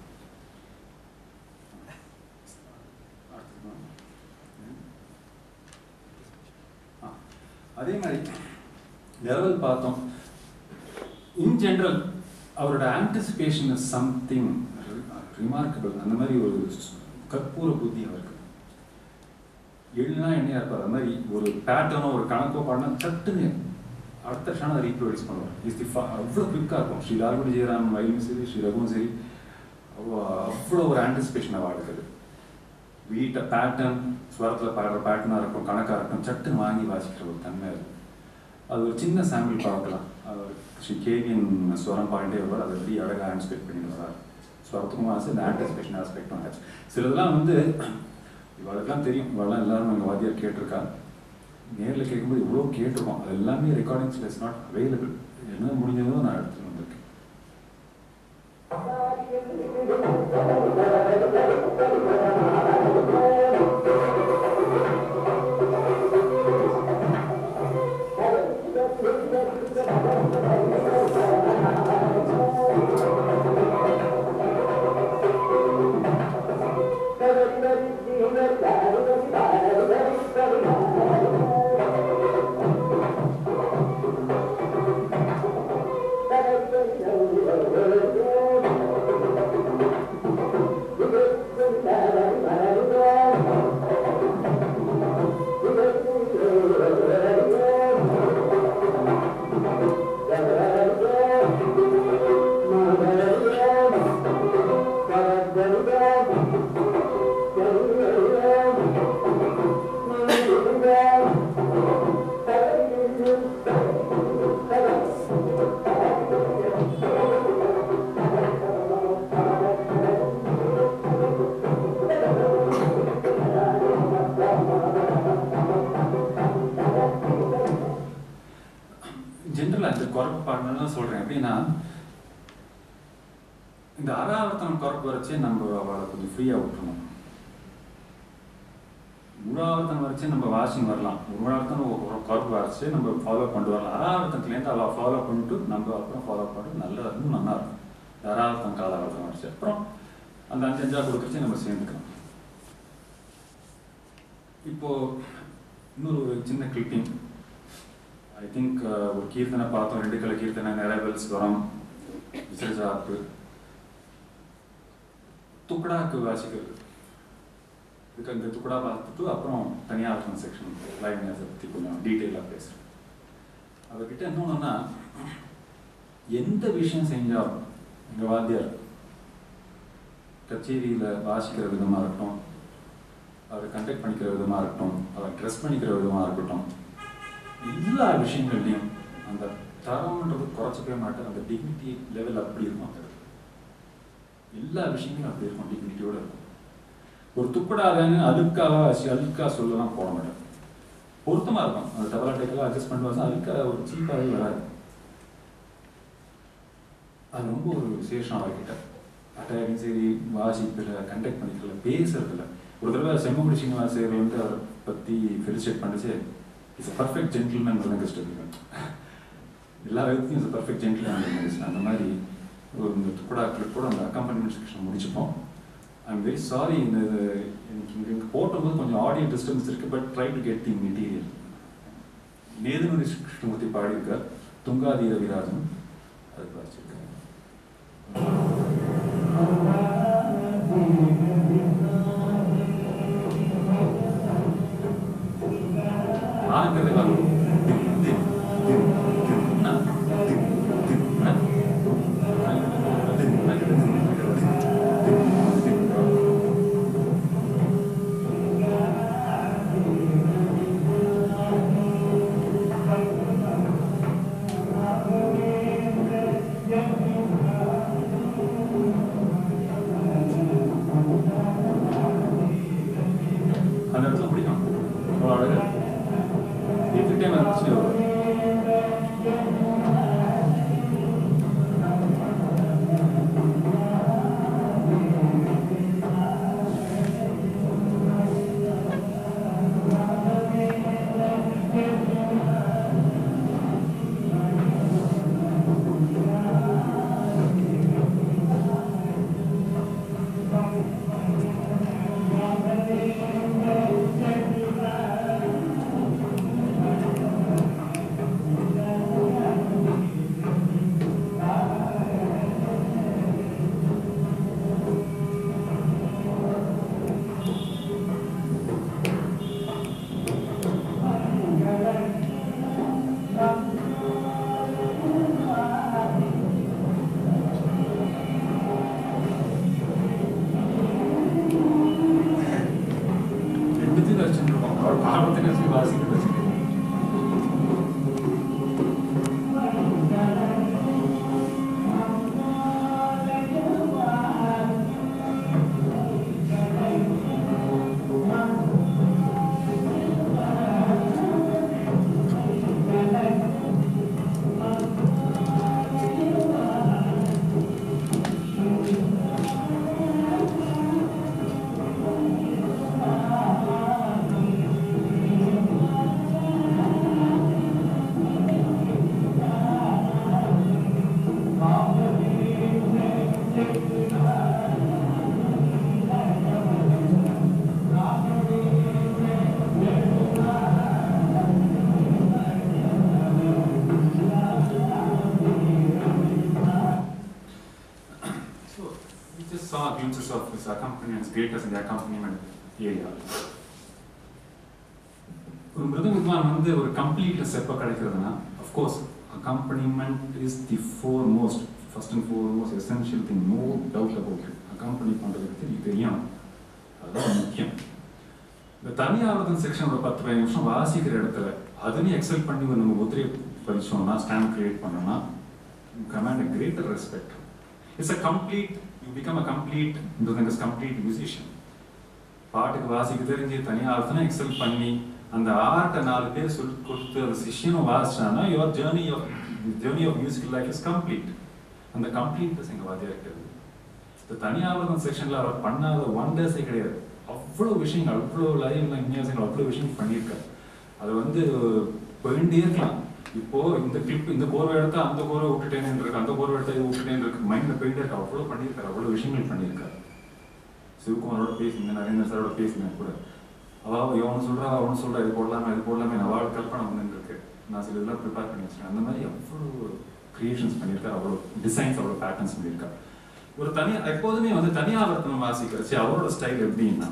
ஆ, அதே மாதிரி லெவல் பார்த்தோம் இன் ஜென்ரல் அவரோட ஆன்டிசிபேஷன் இஸ் சம்திங் ரிமார்க்கபிள் அந்த மாதிரி ஒரு கற்பூர புத்தி அவருக்கு எழுனா என்னையா இருப்பார் அது மாதிரி ஒரு பேட்டர்னோ ஒரு கணக்கோ பாடினா சட்டுன்னு அடுத்த க்ஷணம் அதை ரீப்ரொடியூஸ் பண்ணுவார் இஸ் தி அவ்வளோ குவிக்காக இருக்கும் ஸ்ரீ லால்குடி ஜெயராம் வயலும் சரி ஸ்ரீ ரகுவும் சரி அவ்வளோ அவ்வளோ ஒரு ஆன்டிசிபேஷன் அவளுக்கு அது வீட்டை பேட்டர்ன் ஸ்வரத்தில் பாடுற பேட்டர்னாக இருக்கும் கணக்காக இருக்கும் சட்டுன்னு வாங்கி வாசிக்கிற ஒரு தன்மை அது அது ஒரு சின்ன சாம்பிள் பார்க்கலாம் அவர் ஸ்ரீ கேவியன் ஸ்வரம் பாடிட்டே வருவார் அதை எப்படி அழகாக ஆன்டிசிபேட் பண்ணிட்டு வர்றார் ஸ்வரத்துக்கும் ஆசை இந்த ஆன்டிசிபேஷன் ஆஸ்பெக்டும் ஆச்சு சிலதெல்லாம் வந்து இவளுக்கெல்லாம் தெரியும் இவெல்லாம் எல்லாரும் எங்கள் வாத்தியார் கேட்டிருக்கா நேரில் கேட்கும்போது இவ்வளோ கேட்டிருக்கோம் அது எல்லாமே ரெக்கார்டிங்ஸில் இஸ் நாட் அவைலபிள் என்ன முடிஞ்சதோ நான் எடுத்துட்டு வந்திருக்கேன் ஜென்ரலாக இந்த குறப்பு பாடணும்னு சொல்கிறேன் எப்படின்னா இந்த அராவர்த்தனம் குறப்பு வரைச்சே நம்ம அவளை கொஞ்சம் ஃப்ரீயாக விட்டுருணும் மூணாவர்த்தனம் வரைச்சே நம்ம வாஷிங் வரலாம் மூணாவர்த்தனம் ஒரு குறப்பு வரைச்சே நம்ம ஃபாலோ பண்ணிட்டு வரலாம் அராவர்த்தனத்துலேருந்து அவள் ஃபாலோ பண்ணிட்டு நம்ம அப்புறம் ஃபாலோ பண்ணிட்டு நல்லா இருக்கும் நல்லா இருக்கும் இந்த அராவர்த்தனம் காலாவர்த்தனம் வரைச்சு அப்புறம் அந்த அஞ்சு அஞ்சா கொடுத்துச்சு நம்ம சேர்ந்துக்கலாம் இப்போ இன்னொரு ஒரு சின்ன கிளிப்பிங் ஐ திங்க் ஒரு கீர்த்தனை பார்த்தோம் ரெண்டு கலை கீர்த்தனை நிறைவல் ஸ்வரம் விசர்ஜாப்பு துக்கடாக்கு வாசிக்கிறது இதுக்கு அந்த துக்கடா பார்த்துட்டு அப்புறம் தனியாக இருக்கும் செக்ஷன் லைவ் மேஸை பற்றி கொஞ்சம் டீட்டெயிலாக பேசுகிறேன் அவர்கிட்ட என்னன்னா எந்த விஷயம் செஞ்சாலும் எங்கள் வாத்தியார் கச்சேரியில் வாசிக்கிற விதமாக இருக்கட்டும் அதை கண்டக்ட் பண்ணிக்கிற விதமாக இருக்கட்டும் அதை ட்ரெஸ் பண்ணிக்கிற விதமாக இருக்கட்டும் எல்லா விஷயங்கள்லையும் அந்த தரம்ன்றது குறைச்சிக்கவே மாட்டேன் அந்த டிக்னிட்டி லெவல் அப்படி இருக்கும் அந்த இடத்துல. எல்லா விஷயங்களும் அப்படி இருக்கும் டிக்னிட்டியோட இருக்கும் ஒரு துப்படாதன்னு அழுக்காவா வச்சு அழுக்கா சொல்லலாம் போட மாட்டேன் பொருத்தமா இருக்கும் அந்த டபுள் டேக்கெல்லாம் அட்ஜஸ்ட் பண்ணிட்டு அழுக்கா ஒரு சீப்பாகவே வராது அது ரொம்ப ஒரு விசேஷம் அவர்கிட்ட அட்டாக்கும் சரி வாசிப்பில் கண்டக்ட் பண்ணிக்கல பேசுறதுல ஒரு தடவை செம்மகுடி சீனிவாசர் வந்து அவரை பற்றி ஃபெலிசிட் பண்ணிச்சு is a perfect gentleman linguist எல்லா விதத்தையும் is a perfect gentleman linguist அந்த மாதிரி ஒரு இந்த துக்கடாக்கள் கூட அந்த அக்கம்பனிமெண்ட் செக்ஷன் முடிச்சுப்போம் ஐம் வெரி சாரி இந்த இது எனக்கு இங்கே இங்கே போட்டும்போது கொஞ்சம் ஆடியோ டிஸ்டர்பன்ஸ் இருக்குது but try to get the material நேதுமதி கிருஷ்ணமூர்த்தி பாடியிருக்கார் துங்காதி ரவிராஜன் அது வாசிச்சிருக்காரு ஆங்கிறது வரும் திம், திம், திம், திம்னா, திம், திம்னா. திம்னா, திம், திம், திம். அந்த இடத்துல பிடிக்கும் அவ்வளோ அழகா எவ்ரி டைம் இருந்துச்சு nuances of his accompaniments, greatness in the accompaniment area. ஒரு மிருதங்க வித்வான் வந்து ஒரு கம்ப்ளீட் ஸ்டெப்பை கிடைக்கிறதுனா of course accompaniment is the foremost first and foremost essential thing no doubt about it accompany பண்ணுறதுக்கு தெரிய தெரியணும் அதுதான் முக்கியம் இந்த தனியாவதன் செக்ஷன் ஒரு பத்து பதினஞ்சு நிமிஷம் வாசிக்கிற இடத்துல அதுலேயும் எக்ஸல் பண்ணி ஒரு நம்ம ஒத்திரை பதிச்சோம்னா ஸ்டாம்ப் கிரியேட் பண்ணோம்னா கமாண்ட் a greater respect இட்ஸ் a complete you become a complete மிருதங்கஸ் complete musician பாட்டுக்கு வாசிக்க தெரிஞ்சு தனியாக அர்த்தம் எக்ஸல் பண்ணி அந்த ஆர்ட்டை நாலு பேர் சொல்லி கொடுத்து அந்த சிஷ்யனும் வாசிச்சானா your journey of journey of musical life is complete அந்த கம்ப்ளீட்னஸ் எங்கள் வாதியாக இருக்கிறது இந்த தனியாவதன் செக்ஷனில் அவர் பண்ணாத ஒண்டர்ஸே கிடையாது அவ்வளோ விஷயங்கள் அவ்வளோ லைவ் விஞ்ஞாசங்கள் அவ்வளோ விஷயங்கள் பண்ணியிருக்காரு அது வந்து போயிட்டே இருக்கலாம் இப்போ இந்த கிளிப் இந்த கோர்வை எடுத்தா அந்த கோர்வை விட்டுட்டேன்னு இருக்கு அந்த கோர்வை எடுத்தா இது விட்டுட்டேன்னு இருக்கு மைண்ட்ல போயிட்டே இருக்கு அவ்வளோ பண்ணியிருக்காரு அவ்வளோ விஷயங்கள் பண்ணியிருக்காரு சிவகுமாரோட பேசிங்க நரேந்திர சாரோட பேசினேன் கூட அவ இவன் சொல்றா அவன் சொல்றா இது போடலாமே இது போடலாமே அவள் கல்பனை வந்து இருக்கு நான் சில இதெல்லாம் ப்ரிப்பேர் பண்ணி வச்சிருக்கேன் அந்த மாதிரி அவ்வளோ கிரியேஷன்ஸ் பண்ணியிருக்காரு அவ்வளோ டிசைன்ஸ் அவ்வளோ பேட்டர்ன்ஸ் பண்ணியிருக்காரு ஒரு தனியா எப்போதுமே வந்து தனியாவர்த்தனம் வாசிக்கிறச்சு அவரோட ஸ்டைல் எப்படின்னா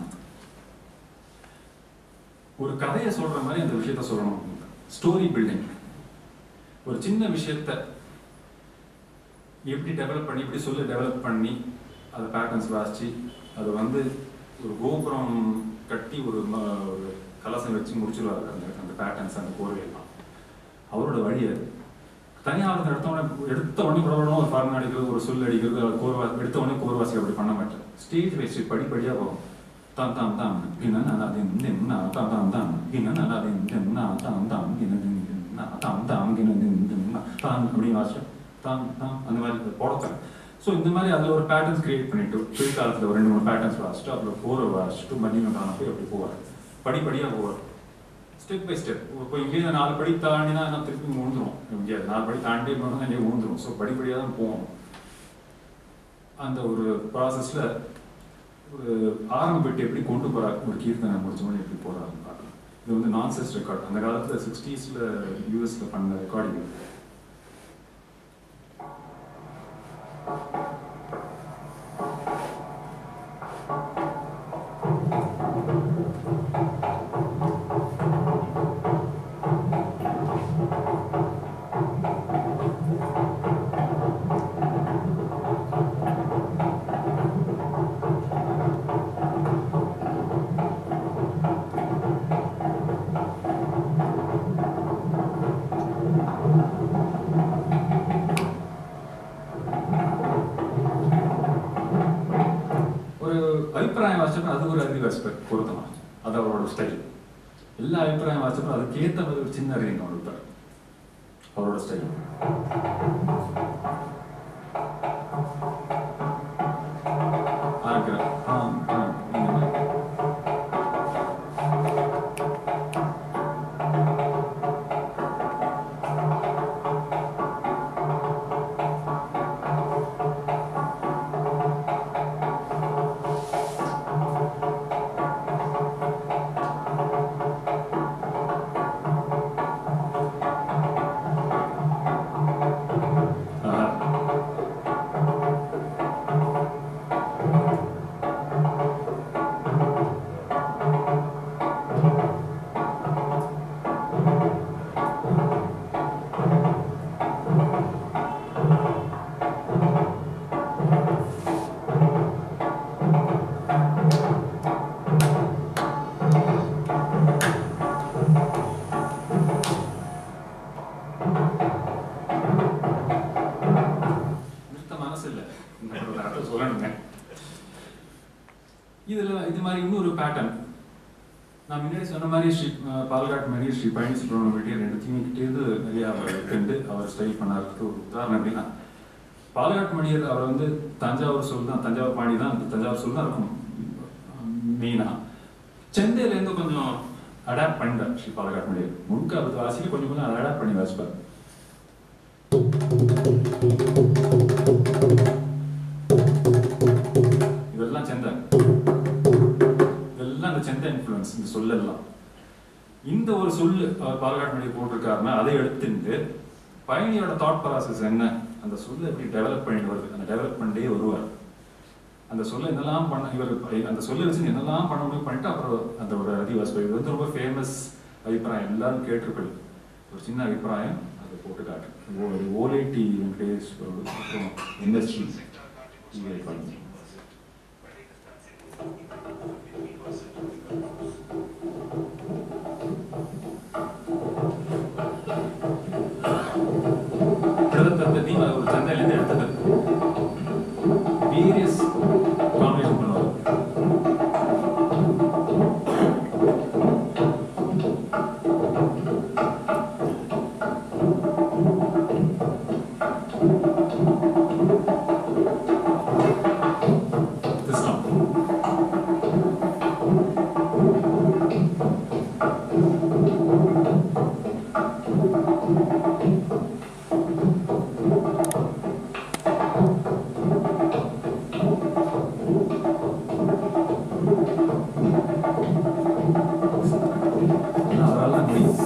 ஒரு கதையை சொல்ற மாதிரி அந்த விஷயத்த சொல்லணும் ஸ்டோரி பில்டிங் ஒரு சின்ன விஷயத்த எப்படி டெவலப் பண்ணி எப்படி சொல்லி டெவலப் பண்ணி அதை பேட்டர்ன்ஸ் வாசிச்சு அதை வந்து ஒரு கோபுரம் கட்டி ஒரு ம- ஒரு கலசம் வச்சு முடிச்சிருவாரு அந்த அந்த பேட்டர்ன்ஸ் அந்த கோர்வையெல்லாம் அவரோட வழி அது தனியாக எடுத்த உடனே எடுத்த உடனே விடணும் ஒரு ஃபார்ம் அடிக்கிறது ஒரு சொல் அடிக்கிறது ஒரு கோர்வாசி எடுத்த உடனே கோர்வாசி அப்படி பண்ண மாட்டேன் ஸ்டேஜ் வச்சு படிப்படியாக போகும் தாம் தாம் தாம் பின்ன நான் அது இந்த என்ன தாம் தாம் தாம் பின்ன நான் அது இந்த என்ன தாம் தாம் பின்ன என்ன தாம் தாம் பின்ன இந்த என்ன தாம் அப்படின்னு வாசிச்சு தாம் தாம் அந்த மாதிரி போடத்தேன் ஸோ இந்த மாதிரி அதில் ஒரு பேட்டர்ன்ஸ் கிரியேட் பண்ணிட்டு பிற்காலத்தில் ஒரு ரெண்டு மூணு பேட்டர்ன்ஸ் வாசிச்சுட்டு அதில் போரை வாசிச்சுட்டு மதியம் காண போய் அப்படி போவார் படிப்படியாக போவார் ஸ்டெப் பை ஸ்டெப் இப்போ இங்கேயே நாலு படி தாண்டினா நான் திருப்பி விழுந்துரும் இங்கே நாலு படி தாண்டி போனால் இங்கே விழுந்துரும் ஸோ படிப்படியாக தான் போகணும் அந்த ஒரு ப்ராசஸில் ஒரு ஆரம்ப பெட்டி எப்படி கொண்டு போகிறார் ஒரு கீர்த்தனை முடிச்சோடனே எப்படி போகிறாருன்னு பார்க்கலாம் இது வந்து நான்செஸ் ரெக்கார்ட் அந்த காலத்தில் சிக்ஸ்டீஸில் யூஎஸில் பண்ண ரெக்கார்டிங் ஒரு அபிப்பிராயம் வாசிச்சப்ப அது ஒரு அறிவு ஆஸ்பெக்ட் பொருத்தமா அது அவரோட ஸ்டைல் எல்லா அபிப்பிராயம் வாசிச்சப்ப அதுக்கேற்ற மாதிரி ஒரு சின்ன அறிவு கொடுப்பார் அவரோட ஸ்டைல் ஆர்கிற ஆம் ஆம் இந்த மாதிரி ஆஹா. நிறுத்த மனசு இல்லை ஒரு அர்த்தம் சொல்லணுங்க இதுல இது மாதிரி இன்னொரு பேட்டர்ன் நான் முன்னாடி சொன்ன மாதிரி ஸ்ரீ அஹ், பால்காட் மாதிரி ஸ்ரீ பழனி சுப்பிரமணியம் ரெண்டு தீமிக்கிட்டேருந்து நிறைய அவர் கண்டு அவர் ஸ்டைல் பண்ணாருக்கு ஒரு உதாரணம் எப்படின்னா பால்காட் மணியர் அவர் வந்து தஞ்சாவூர் சொல் தான் தஞ்சாவூர் பாணி தான் அந்த தஞ்சாவூர் சொல் தான் இருக்கும் மெயினா சென்னையிலேருந்து கொஞ்சம் அடாப்ட் பண்ணிட்டார் ஸ்ரீ பாலகாட் மணியர் முழுக்க அவர் வாசிக்க கொஞ்சம் கொஞ்சம் அடாப்ட் பண்ணி வாசிப்பார் இதெல்லாம் செந்த இதெல்லாம் அந்த செந்த இன்ஃப்ளூயன்ஸ் இந்த சொல்லெல்லாம் இந்த ஒரு சொல்லு அவர் பாலகாட் மணி போட்டிருக்காருன்னா அதை எடுத்துட்டு பயணியோட தாட் ப்ராசஸ் என்ன அந்த சொல்லை எப்படி டெவலப் பண்ணிட்டு வருது அந்த டெவலப் பண்ணிட்டே வருவார் அந்த சொல்ல என்னெல்லாம் பண்ண இவர் அந்த சொல்ல வச்சு என்னெல்லாம் பண்ண முடியும் பண்ணிட்டு அப்புறம் அந்த ஒரு அதிவாசி இது வந்து ரொம்ப ஃபேமஸ் அபிப்பிராயம் எல்லாரும் கேட்டிருப்பது ஒரு சின்ன அபிப்பிராயம் அதை போட்டு காட்டு ஒரு ஓலைடி வெங்கடேஷ் அப்புறம் இண்டஸ்ட்ரி கிட்டத்தட்ட தீம் அது ஒரு சந்தையிலேருந்து எடுத்தது வேரியஸ் காம்பினேஷன் பண்ணுவாங்க This song. அவரெல்லாம் முடியும்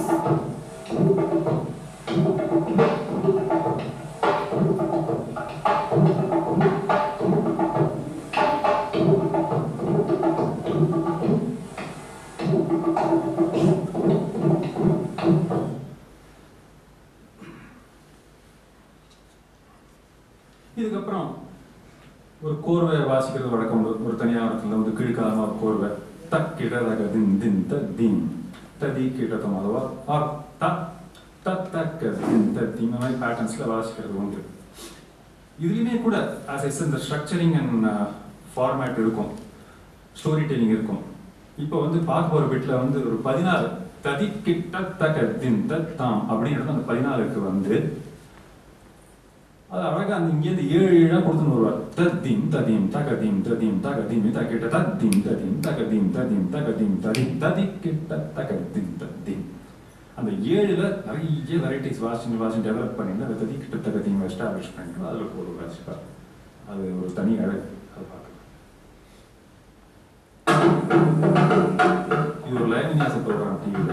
இதுக்கப்புறம் ஒரு கோர்வை வாசிக்கிறது வழக்கம் உண்டு. ஒரு தனியாரத்தில் வந்து கீழ்காலமாக ஒரு கோர்வை தக் கிடதக தின் தின் த தீம் ததி கிடத்தம் அதுவா ஆர் த தத் தக்க தின் த தீம் இந்த மாதிரி பேட்டர்ன்ஸில் வாசிக்கிறது உண்டு இதுலேயுமே கூட ஆஸ் எஸ் இந்த ஸ்ட்ரக்சரிங் அண்ட் ஃபார்மேட் இருக்கும் ஸ்டோரி டெல்லிங் இருக்கும் இப்போ வந்து பார்க்க போகிற பிட்டில் வந்து ஒரு பதினாறு ததி கிட்ட தக்க தின் த தாம் அப்படிங்கிறது அந்த பதினாலுக்கு வந்து அது அழகா அந்த இங்கேருந்து ஏழு ஏழா கொடுத்துன்னு வருவார் தத்தீம் ததீம் தகதீம் ததீம் தகதீம் தகிட்ட தத்தீம் ததீம் தகதீம் ததீம் தகதீம் ததீம் ததி கிட்ட தகதீம் தத்தீம் அந்த ஏழுல நிறைய வெரைட்டிஸ் வாஷிங் வாஷிங் டெவலப் பண்ணிட்டு அதை ததி கிட்ட தகதீம் எஸ்டாப்ளிஷ் பண்ணிட்டு அதில் ஒரு வாசிப்பார் அது ஒரு தனி அழகு அது பார்க்கலாம் இது ஒரு லைவ் விநியாச ப்ரோக்ராம் டிவியில்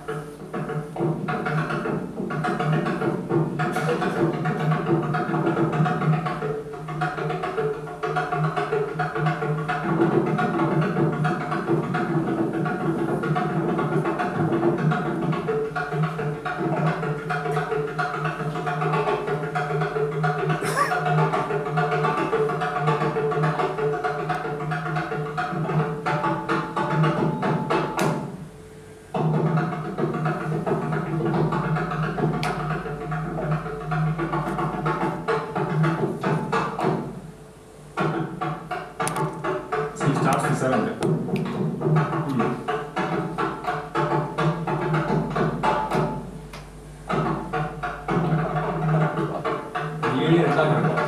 So he starts the seventh. Hmm. ஏழு ரெண்டாக இருக்கும்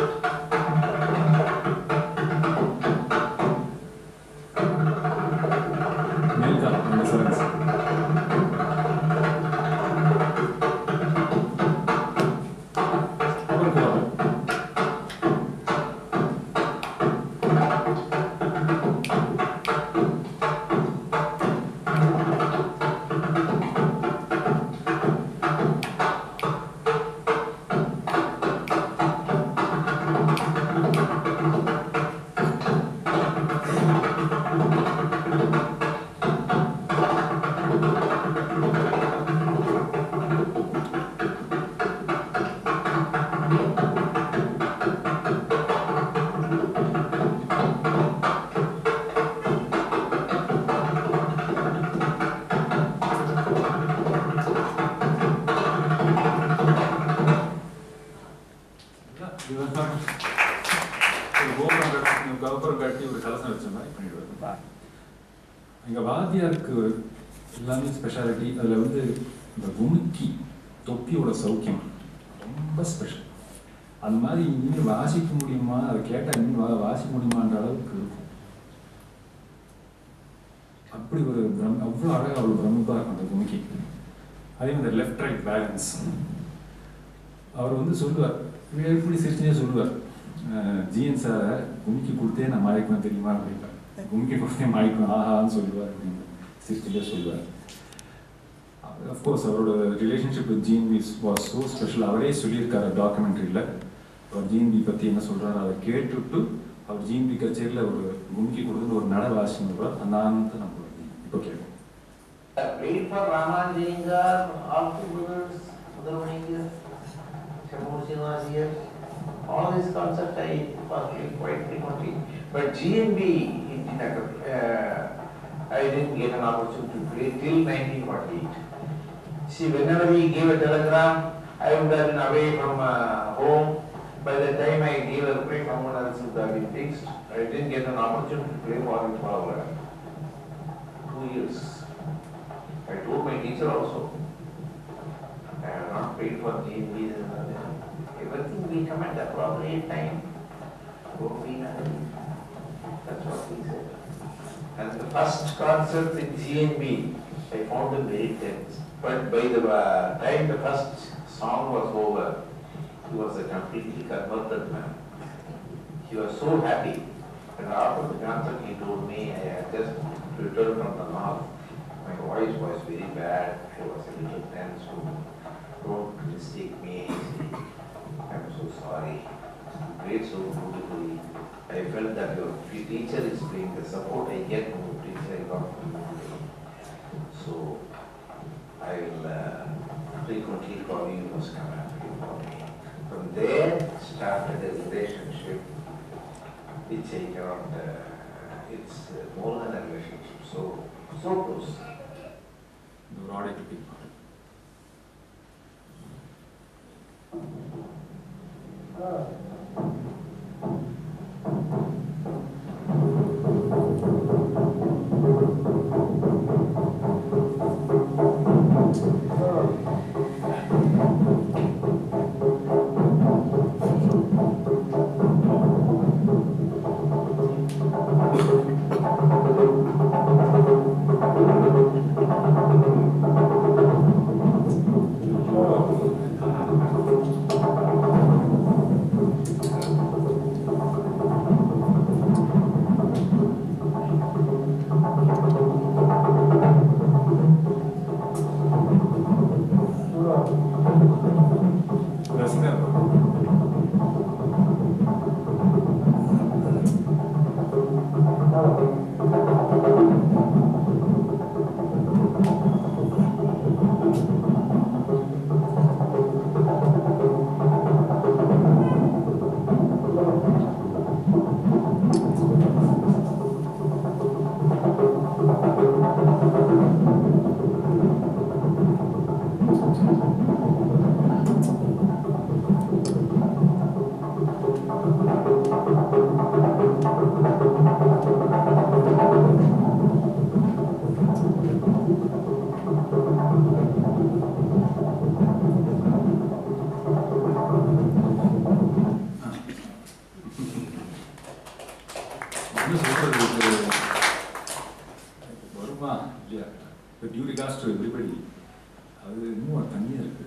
மேல்காலம் அந்த செவன்ஸ் அப்புறம் போவாங்க இதுதான் ஒரு கோபுரம் கட்டி கோபுரம் கட்டி ஒரு கலசம் வச்ச மாதிரி பண்ணிடுவாரு எங்க வாத்தியாருக்கு எல்லாமே ஸ்பெஷாலிட்டி அதுல வந்து இந்த குமுக்கி தொப்பியோட சௌக்கியம் ரொம்ப ஸ்பெஷல் அந்த மாதிரி இனிமேல் வாசிக்க முடியுமா அதை கேட்டால் இனிமேல் வா வாசிக்க முடியுமான்ற அளவுக்கு இருக்கும் அப்படி ஒரு பிரம் அவ்வளோ அழகாக அவ்வளோ பிரமிப்பாக இருக்கும் அந்த குமுக்கி அதே மாதிரி லெஃப்ட் ரைட் பேலன்ஸ் அவர் வந்து சொல்லுவார் இவர் எப்படி சிரிச்சுனே சொல்லுவார் ஜிஎன் சாரை கும்கி கொடுத்தே நான் மாறிக்குவேன் தெரியுமா அப்படின்றார் கும்கி கொடுத்தே மாறிக்குவேன் ஆஹான்னு சொல்லுவார் அப்படின்னு சிரிச்சுட்டே சொல்லுவார் அஃப்கோர்ஸ் அவரோட relationship with G N B was so special அவரே சொல்லியிருக்காரு டாக்குமெண்ட்ரியில் அவர் ஜீன் பி பற்றி என்ன சொல்கிறாரு அதை கேட்டுட்டு அவர் ஜிஎன்பி கச்சேரியில் ஒரு கும்கி கொடுத்து ஒரு நட வாசிங்க அந்த ஆனந்தத்தை நம்ம இப்போ கேட்போம் I prayed for Ramanjingar, all the brothers, Mudalmaningar, Shamurji was here. All these concerts I was doing quite frequently. But GMB, it did not, uh, I didn't get an opportunity to play till 1948. See, whenever he gave a telegram, I would have been away from uh, home. By the time I gave a play, someone else would have been fixed. I didn't get an opportunity to play for him for uh, two years. I told my teacher also, I have not paid for GMBs and nothing. Everything will come at the appropriate time. Don't be naive. That's what he said. And the first concert in GMB, I found him very tense. But by the uh, time the first song was over, he was a completely converted man. He was so happy. And after the concert, he told me, I had just returned from the north. My voice was very bad. I was a little tense. So don't mistake me. I'm so sorry. You played so beautifully. I felt that your teacher is playing the support I get from the teacher I got from you. So I will uh, frequently call you, must come and play for me. From there started a relationship which I cannot, uh, it's uh, more than a relationship, so, so close. இந்த ஒரு ஆடை கேட்போம் ரசிகர் என்ன சொல்றது இது வருமா இல்லையா இப்போ டியூரி காஸ்ட் எவ்ரிபடி அது இன்னும் தனியாக இருக்கு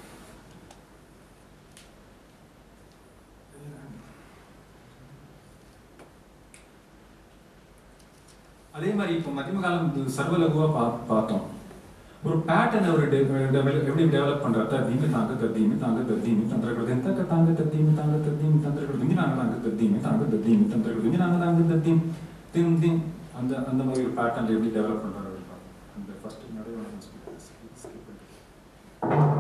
அதே மாதிரி இப்போ மத்தியம காலம் இது சர்வலகுவா பா பார்த்தோம் ஒரு பேட்டர்ன் அவர் de- develop- எப்படி டெவலப் பண்றாரு தத்தீமி தாங்க தத்தீமி தாங்க தத்தீமி தந்திரக்கிறது தக்க தாங்க தத்தீமி தாங்க தத்தீமி தந்திரக்கிறது இங்கே நாங்க தாங்க தத்தீமி தாங்க தத்தீமி தந்திரக்கிறது இங்கே நாங்க தாங்க தத்தீம் திம் திம் அந்த அந்த மாதிரி ஒரு பேட்டர்ன் எப்படி டெவலப் பண்றாரு அவர் பார்ப்போம். அந்த ஃபர்ஸ்ட் நடுவில் skip பண்ணி.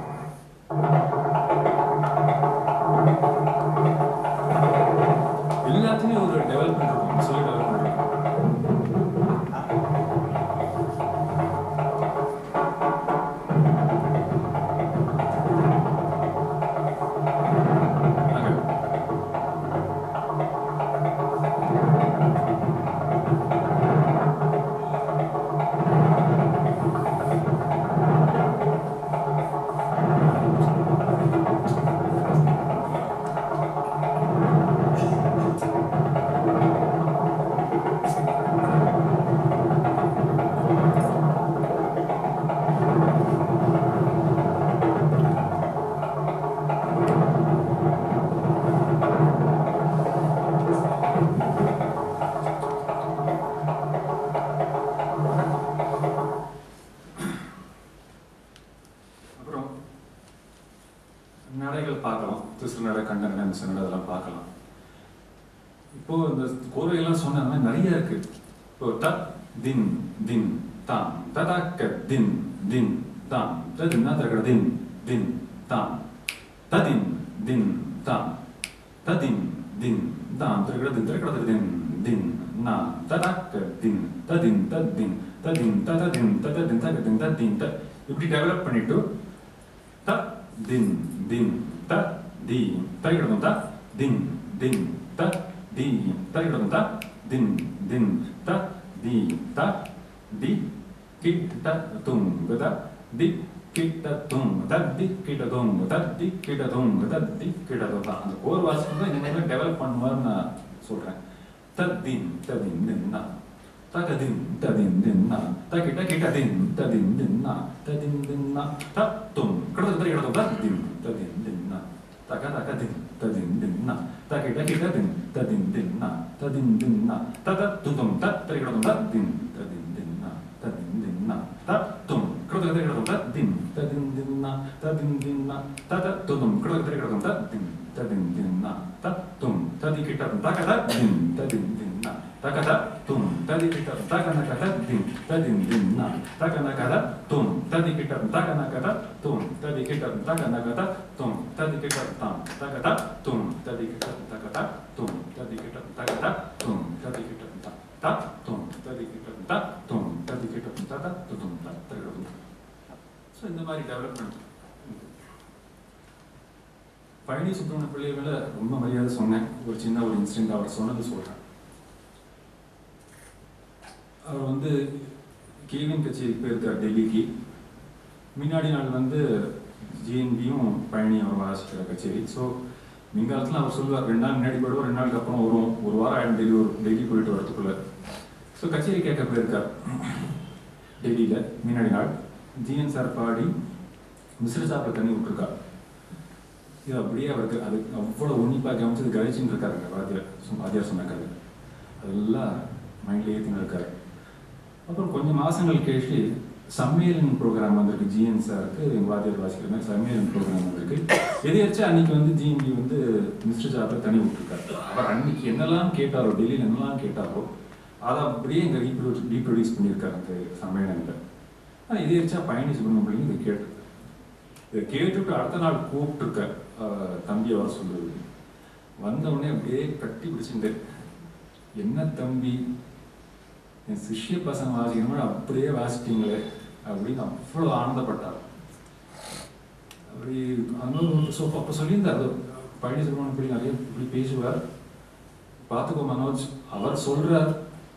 எல்லாத்தையுமே ஒரு டெவலப்மெண்ட் இருக்கும் சொல்லி டெவலப் பண்ணுறோம் அப்புறம் நடைகள் பார்க்கலாம் திசு நடை கண்ட நடை மிச நடை அதெல்லாம் பார்க்கலாம் இப்போ இந்த கோர்வையெல்லாம் சொன்ன மாதிரி நிறைய இருக்கு இப்போ த தின் தின் தாம் ததாக்க தின் தின் தாம் ததின்னா தகட தின் தின் தாம் ததின் தின் தாம் ததின் தின் தாம் திரகட தின் திரகட தின் தின் நா ததாக்க தின் ததின் ததின் ததின் தததின் தததின் தகதின் ததின் த இப்படி டெவலப் பண்ணிட்டு த தின் தின் த தி தரிகிடம் த தின் தின் த தி தரிகிடம் த தின் தின் த தி த தி கிட்ட தும் கத தி கிட்ட தும் தத்தி கிட்ட தும் தத்தி கிட்ட தும் தத்தி கிட்ட தும் தான் அந்த கோர் வாசிப்பு தான் இந்த மாதிரி டெவலப் பண்ணுவார்னு நான் சொல்றேன் தத்தின் ததின் தின்னா தகதின் ததின் தின்னா தகிட்ட கிட்ட தின் ததின் தின்னா ததின் தின்னா தத்தும் கிடது தரி கிடது தத்தின் ததின் தின்னா தக தக தின் ததின் தின்னா தகிட்ட கிட்ட தின் ததின் தின்னா ததின் தின்னா ததத்துதும் தத்தரி கிடது தத்தின் ததின் தின்னா ததின் தின்னா தத்தும் கிடது தரி கிடது தத்தின் ததின் தின்னா ததின் தின்னா ததத்துதும் கிடது தரி கிடது தத்தின் ததின் தின்னா தத்தும் ததி கிட்ட தக தத்தின் ததின் தின்னா தகத தும் ததி கிட்ட தகன கத தின் ததின் தின்னா தகன கத தும் ததி கிட்ட தகன கத தும் ததி கிட்ட தகன கத தும் ததி கிட்ட தாம் தகத தும் ததி கிட்ட தகத தும் ததி கிட்ட தகத தும் ததி கிட்ட த த தும் ததி கிட்ட த தும் ததி கிட்ட த த தும் த தகடும் ஸோ இந்த மாதிரி டெவலப்மெண்ட் பழனி சுப்பிரமணிய பிள்ளை மேல ரொம்ப மரியாதை சொன்னேன் ஒரு சின்ன ஒரு இன்சிடென்ட் அவர் சொன்னது சொல்றேன் அவர் வந்து கேவின் கச்சேரிக்கு போயிருக்கார் டெல்லிக்கு முன்னாடி நாள் வந்து ஜிஎன்பியும் பழனி அவர் வாசிக்கிற கச்சேரி ஸோ மின்காலத்தில் அவர் சொல்லுவார் ரெண்டு நாள் முன்னாடி போயிடுவோம் ரெண்டு நாளுக்கு அப்புறம் வரும் ஒரு வாரம் ஆயிடும் டெல்லி ஒரு டெல்லி போயிட்டு வரதுக்குள்ள ஸோ கச்சேரி கேட்க போயிருக்கார் டெல்லியில் முன்னாடி நாள் ஜிஎன் சார் பாடி மிஸ்ர சாப்பில் தண்ணி விட்டுருக்கார் இது அப்படியே அவருக்கு அது அவ்வளோ உன்னிப்பாக கவனிச்சது கழிச்சுன்னு இருக்காருங்க வாத்தியார் சு- வாத்தியார் சொன்னாக்காரு அதெல்லாம் மைண்டில் ஏற்றின்னு இருக்காரு அப்புறம் கொஞ்சம் மாசங்கள் கழிச்சு சம்மேளன் ப்ரோக்ராம் வந்திருக்கு ஜிஎன் சாருக்கு எங்கள் வாத்தியார் வாசிக்கிற மாதிரி சம்மேளன் ப்ரோக்ராம் வந்திருக்கு எதையாச்சும் அன்னைக்கு வந்து ஜிஎன்பி வந்து மிஸ்டர் ஜாப்ல தனி விட்டுருக்காரு அவர் அன்னைக்கு என்னெல்லாம் கேட்டாரோ டெல்லியில் என்னெல்லாம் கேட்டாரோ அதை அப்படியே இங்கே ரீப்ரொடியூஸ் ரீப்ரொடியூஸ் பண்ணியிருக்காரு அந்த சம்மேளனில் ஆனால் எதையாச்சா பயணி சுப்பிரமணியம் இதை கேட்டு இதை கேட்டுட்டு அடுத்த நாள் கூப்பிட்டுருக்க தம்பியை வர சொல்லுது வந்த உடனே அப்படியே கட்டி பிடிச்சிட்டு என்ன தம்பி என் சிஷ்ய பசங்க வாசிக்கணும் அப்படியே வாசிட்டீங்களே அப்படின்னு அவ்வளோ ஆனந்தப்பட்டார் அப்படி அந்த ஸோ அப்போ சொல்லியிருந்தார் அது பழனி சுப்பிரமணியம் இப்படி நிறைய இப்படி பேசுவார் பார்த்துக்கோ மனோஜ் அவர் சொல்றார்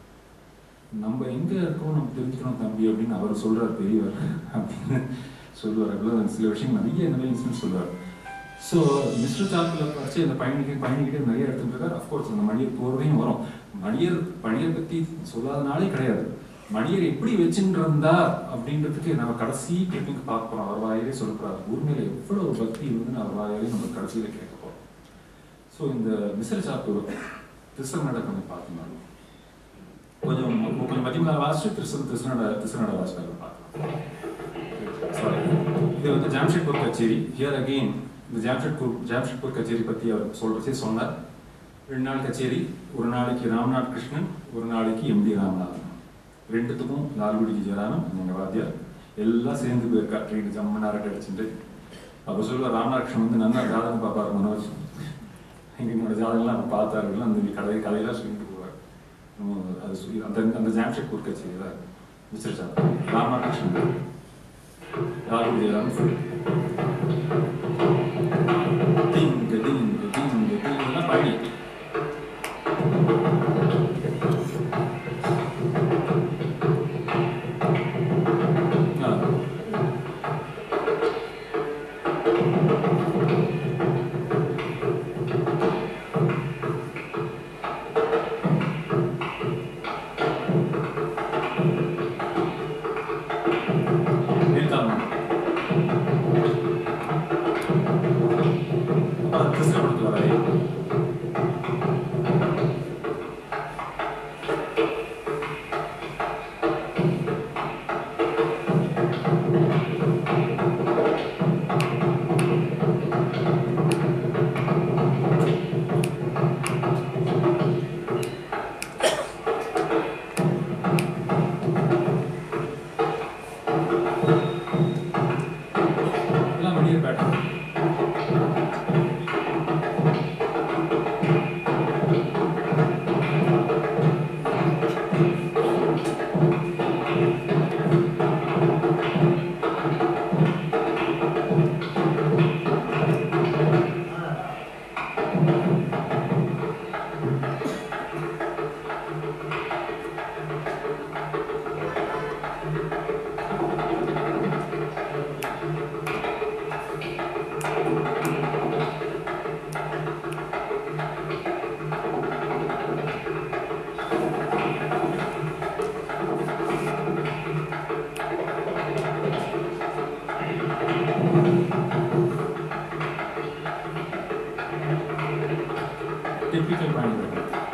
நம்ம எங்க இருக்கோம் நம்ம தெரிஞ்சுக்கணும் தம்பி அப்படின்னு அவர் சொல்றார் பெரியவர் அப்படின்னு சொல்லுவார் அப்படிலாம் சில விஷயம் நிறைய இந்த மாதிரி இன்சிடென்ட் சொல்லுவார் ஸோ மிஸ்டர் சாப்பில் வச்சு அந்த பயணிக்க பயணிக்கிட்டே நிறைய எடுத்துட்டு இருக்காரு அஃப்கோர்ஸ் அந்த மணியர் போர்வையும் வரும் மணியர் பணியர் பத்தி சொல்லாதனாலே கிடையாது மணியர் எப்படி வச்சுருந்தார் அப்படின்றதுக்கு நம்ம கடைசி கிளிப்பிங் பார்க்க போறோம் அவர் வாயிலே சொல்ல போறார் உண்மையில எவ்வளவு பக்தி இருந்துன்னு அவர் வாயிலே நம்ம கடைசியில கேட்க போறோம் ஸோ இந்த மிஸ்ர சாப்பு திருசநட கொஞ்சம் பார்த்தோம்னா கொஞ்சம் கொஞ்சம் மதியமாக வாசிச்சு திருசன் திருசனோட திருசனோட வாசிப்பாக பார்க்கலாம் சாரி இது வந்து ஜாம்ஷெட்பூர் கச்சேரி ஹியர் அகெயின் இந்த ஜாம்ஷெட்பூர் ஜாம்ஷெட்பூர் கச்சேரி பற்றி அவர் சொல்றதே சொன்னார் ரெண்டு நாள் கச்சேரி ஒரு நாளைக்கு ராம்நாத் கிருஷ்ணன் ஒரு நாளைக்கு எம்டி ராமநாதன் ரெண்டுத்துக்கும் லால்குடி ஜெயராமன் எங்கள் வாத்தியார் எல்லாம் சேர்ந்து போயிருக்கா ரெண்டு ஜம்மன் அரட்டை அடிச்சுட்டு அப்போ சொல்லுவார் ராமநாத் கிருஷ்ணன் வந்து நல்லா ஜாதகம் பார்ப்பார் மனோஜ் எங்களோட ஜாதகம்லாம் அவர் பார்த்தாருலாம் அந்த கதை கதையெல்லாம் சொல்லிட்டு போவார் நம்ம அது சொல்லி அந்த அந்த ஜாம்ஷெட்பூர் கச்சேரி தான் மிஸ்டர் ஜாதகம் ராமநாத் கிருஷ்ணன் லால்குடி ஜெயராமன் சொல்லி டிங்கு டிங்கு டிங்கு டிங்குலாம் பழனி ஆ. இருக்காங்க அப்புறம் கிருஷ்ணபுரத்தில் வரை இயர் பேட்டர்ன் டிபிக்கல் பாயிண்ட்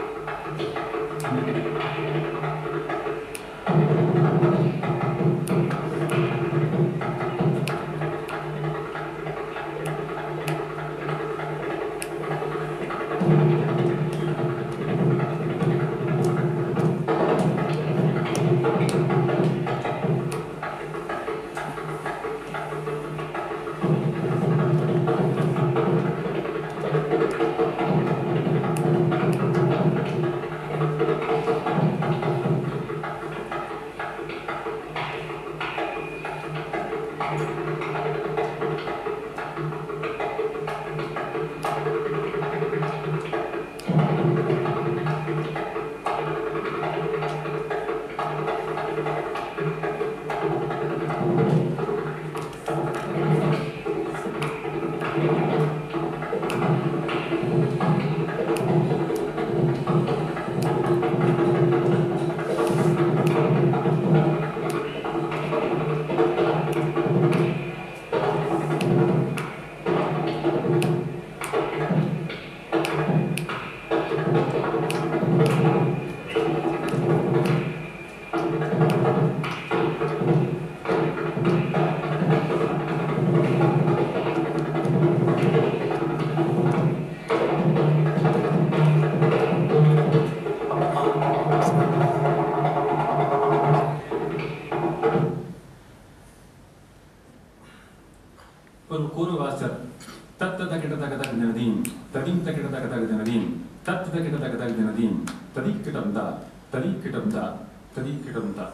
ஒரு கூறு வாசர் தத்த தகிட தக தக தினதீம் ததிம் தகிட தக தக தினதீம் தத் தகிட தக தக தினதீம் ததி கிடம் தா ததி கிடம் தா ததி கிடம் தா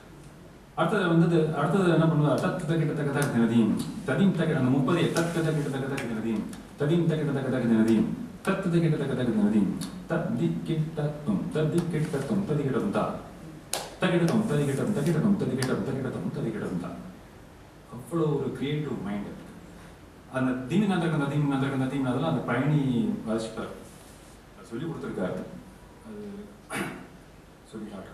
அடுத்தது வந்தது அடுத்தது என்ன பண்ணுவார் தத் தகிட தக தக தினதீம் ததிம் தகிட அந்த முப்பதே தத் தகிட தக தக தினதீம் ததிம் தகிட தக தக தினதீம் தத் தகிட தக தக தினதீம் தத்தி கிட்டத்தும் தத்தி கிட்டத்தும் ததி கிடம் தா தகிடத்தும் ததி கிட்டம் தகிடத்தும் ததி கிட்டம் தகிடத்தும் ததி கிடம் தா அவ்வளோ ஒரு கிரியேட்டிவ் மைண்ட் அந்த தீமி நந்தகந்த தீமி நந்தகந்த தீமி அதெல்லாம் அந்த பழனி வாசிப்பார் அது சொல்லி கொடுத்துருக்காரு அது சொல்லி காட்டுறேன்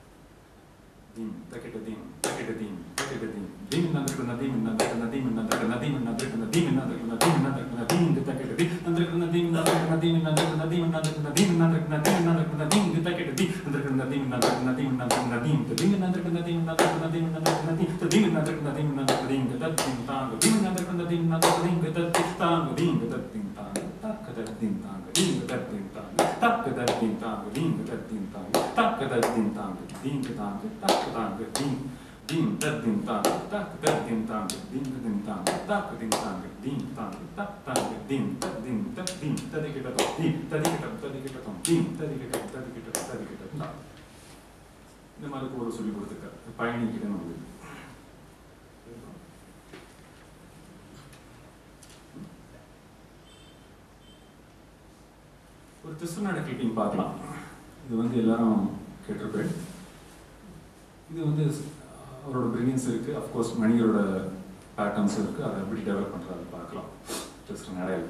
தீம் தக்கிட்ட தீம் தக்கிட்ட தீம் தக்கிட்ட தீம் தீமி நந்தகந்த தீமி நந்தகந்த தீமி நந்தகந்த தீமி நந்தகந்த தீமி நந்தகந்த தீமி நந்தகந்த தீமி இந்த தக்கிட்ட தீ நந்தகந்த தீமி நந்தகந்த தீமி நந்தகந்த தீமி நந்தகந்த தீமி நந்தகந்த தீமி நந்தகந்த தீமி இந்த தக்கிட்ட தீ நந்தகந்த தீமி நந்தகந்த தீமி நந்தகந்த தீமி தீமி நந்தகந்த தீமி நந்தகந்த தீமி நந்தகந்த தீமி தீமி நந்தகந்த தீமி நந்தகந்த தீமி தத்தீம் தாங்க தீமி நந்தகந்த தீமி நந்தகந்த தீமி தத்தீம் தாங்க தீமி தத்தீம் தாங்க தக்க தத்தீம் தாங்க தீமி தத்தீம் தாங்க தக்க தத்தீம் தாங்க தீமி தத்தீம் தாங்க தக்க தத்தீம் தாங்க தீமி தாங்க தக்க தாங்க தீம் தீம் தத்தீம் தாங்க தக்க தத்தீம் தாங்க தீமி தத்தீம் தாங்க தக்க தீம் தாங்க தீம் தாங்க தக் தாங்க தீம் தத்தீம் தத்தீம் ததிகிட்டதம் தீம் ததிகிட்டம் ததிகிட்டதம் தீம் ததிகிட்டம் ததிகிட்டம் ததிகிட்டம் தான் இந்த மாதிரி ஒரு சொல்லி கொடுத்துருக்காரு பயணிக்கிட்ட வந்து ஒரு திசுநாட கிளிப்பிங் பார்க்கலாம் இது வந்து எல்லாரும் கேட்டிருப்பேன் இது வந்து அவரோட பிரில்லியன்ஸ் இருக்கு அஃப்கோர்ஸ் மணிகளோட பேட்டர்ன்ஸ் இருக்கு அதை எப்படி டெவலப் பண்றது பார்க்கலாம் திசு நடையில்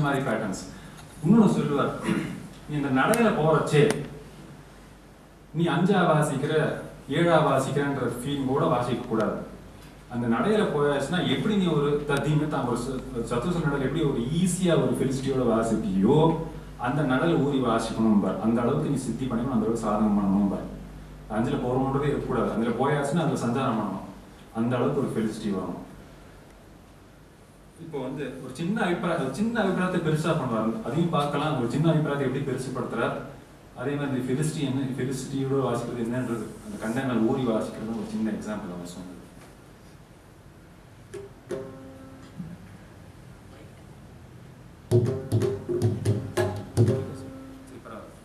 மாதிரி பேட்டர்ன்ஸ் இன்னொன்று சொல்லுவார் நீ இந்த நடையில போறச்சே நீ அஞ்சா வாசிக்கிற ஏழா வாசிக்கிறன்ற ஃபீலிங் கூட வாசிக்க கூடாது அந்த நடையில போயாச்சுன்னா எப்படி நீ ஒரு தத்தியுமே தான் ஒரு ச- ஒரு சத்துச நடல் எப்படி ஒரு ஈஸியா ஒரு ஃபெலிசிட்டியோட வாசிப்பியோ அந்த நடல் ஊறி வாசிக்கணும் பார் அந்த அளவுக்கு நீ சித்தி பண்ணிக்கணும் அந்த அளவுக்கு சாதகம் பண்ணணும் பார் அஞ்சுல போறோம்ன்றதே இருக்கக்கூடாது அதுல போயாச்சுன்னா அதுல சஞ்சாரம் பண்ணணும் அந்த அளவுக்கு ஒரு ஃபெலிசிட்டி வரணும் இப்போ வந்து ஒரு சின்ன அபிப்பிராயம் ஒரு சின்ன அபிப்பிராயத்தை பெருசா பண்ணுவார் அதையும் பார்க்கலாம் ஒரு சின்ன அபிப்பிராயத்தை எப்படி பெருசுப்படுத்துறார் அதே மாதிரி ஃபெலிசிட்டி என்ன ஃபெலிசிட்டியோட வாசிக்கிறது என்னன்றது அந்த கண்டங்கள் ஊறி வாசிக்கிறது ஒரு சின்ன எக்ஸாம்பிள் அவன் சொன்னது சூப்பரா இருக்கு.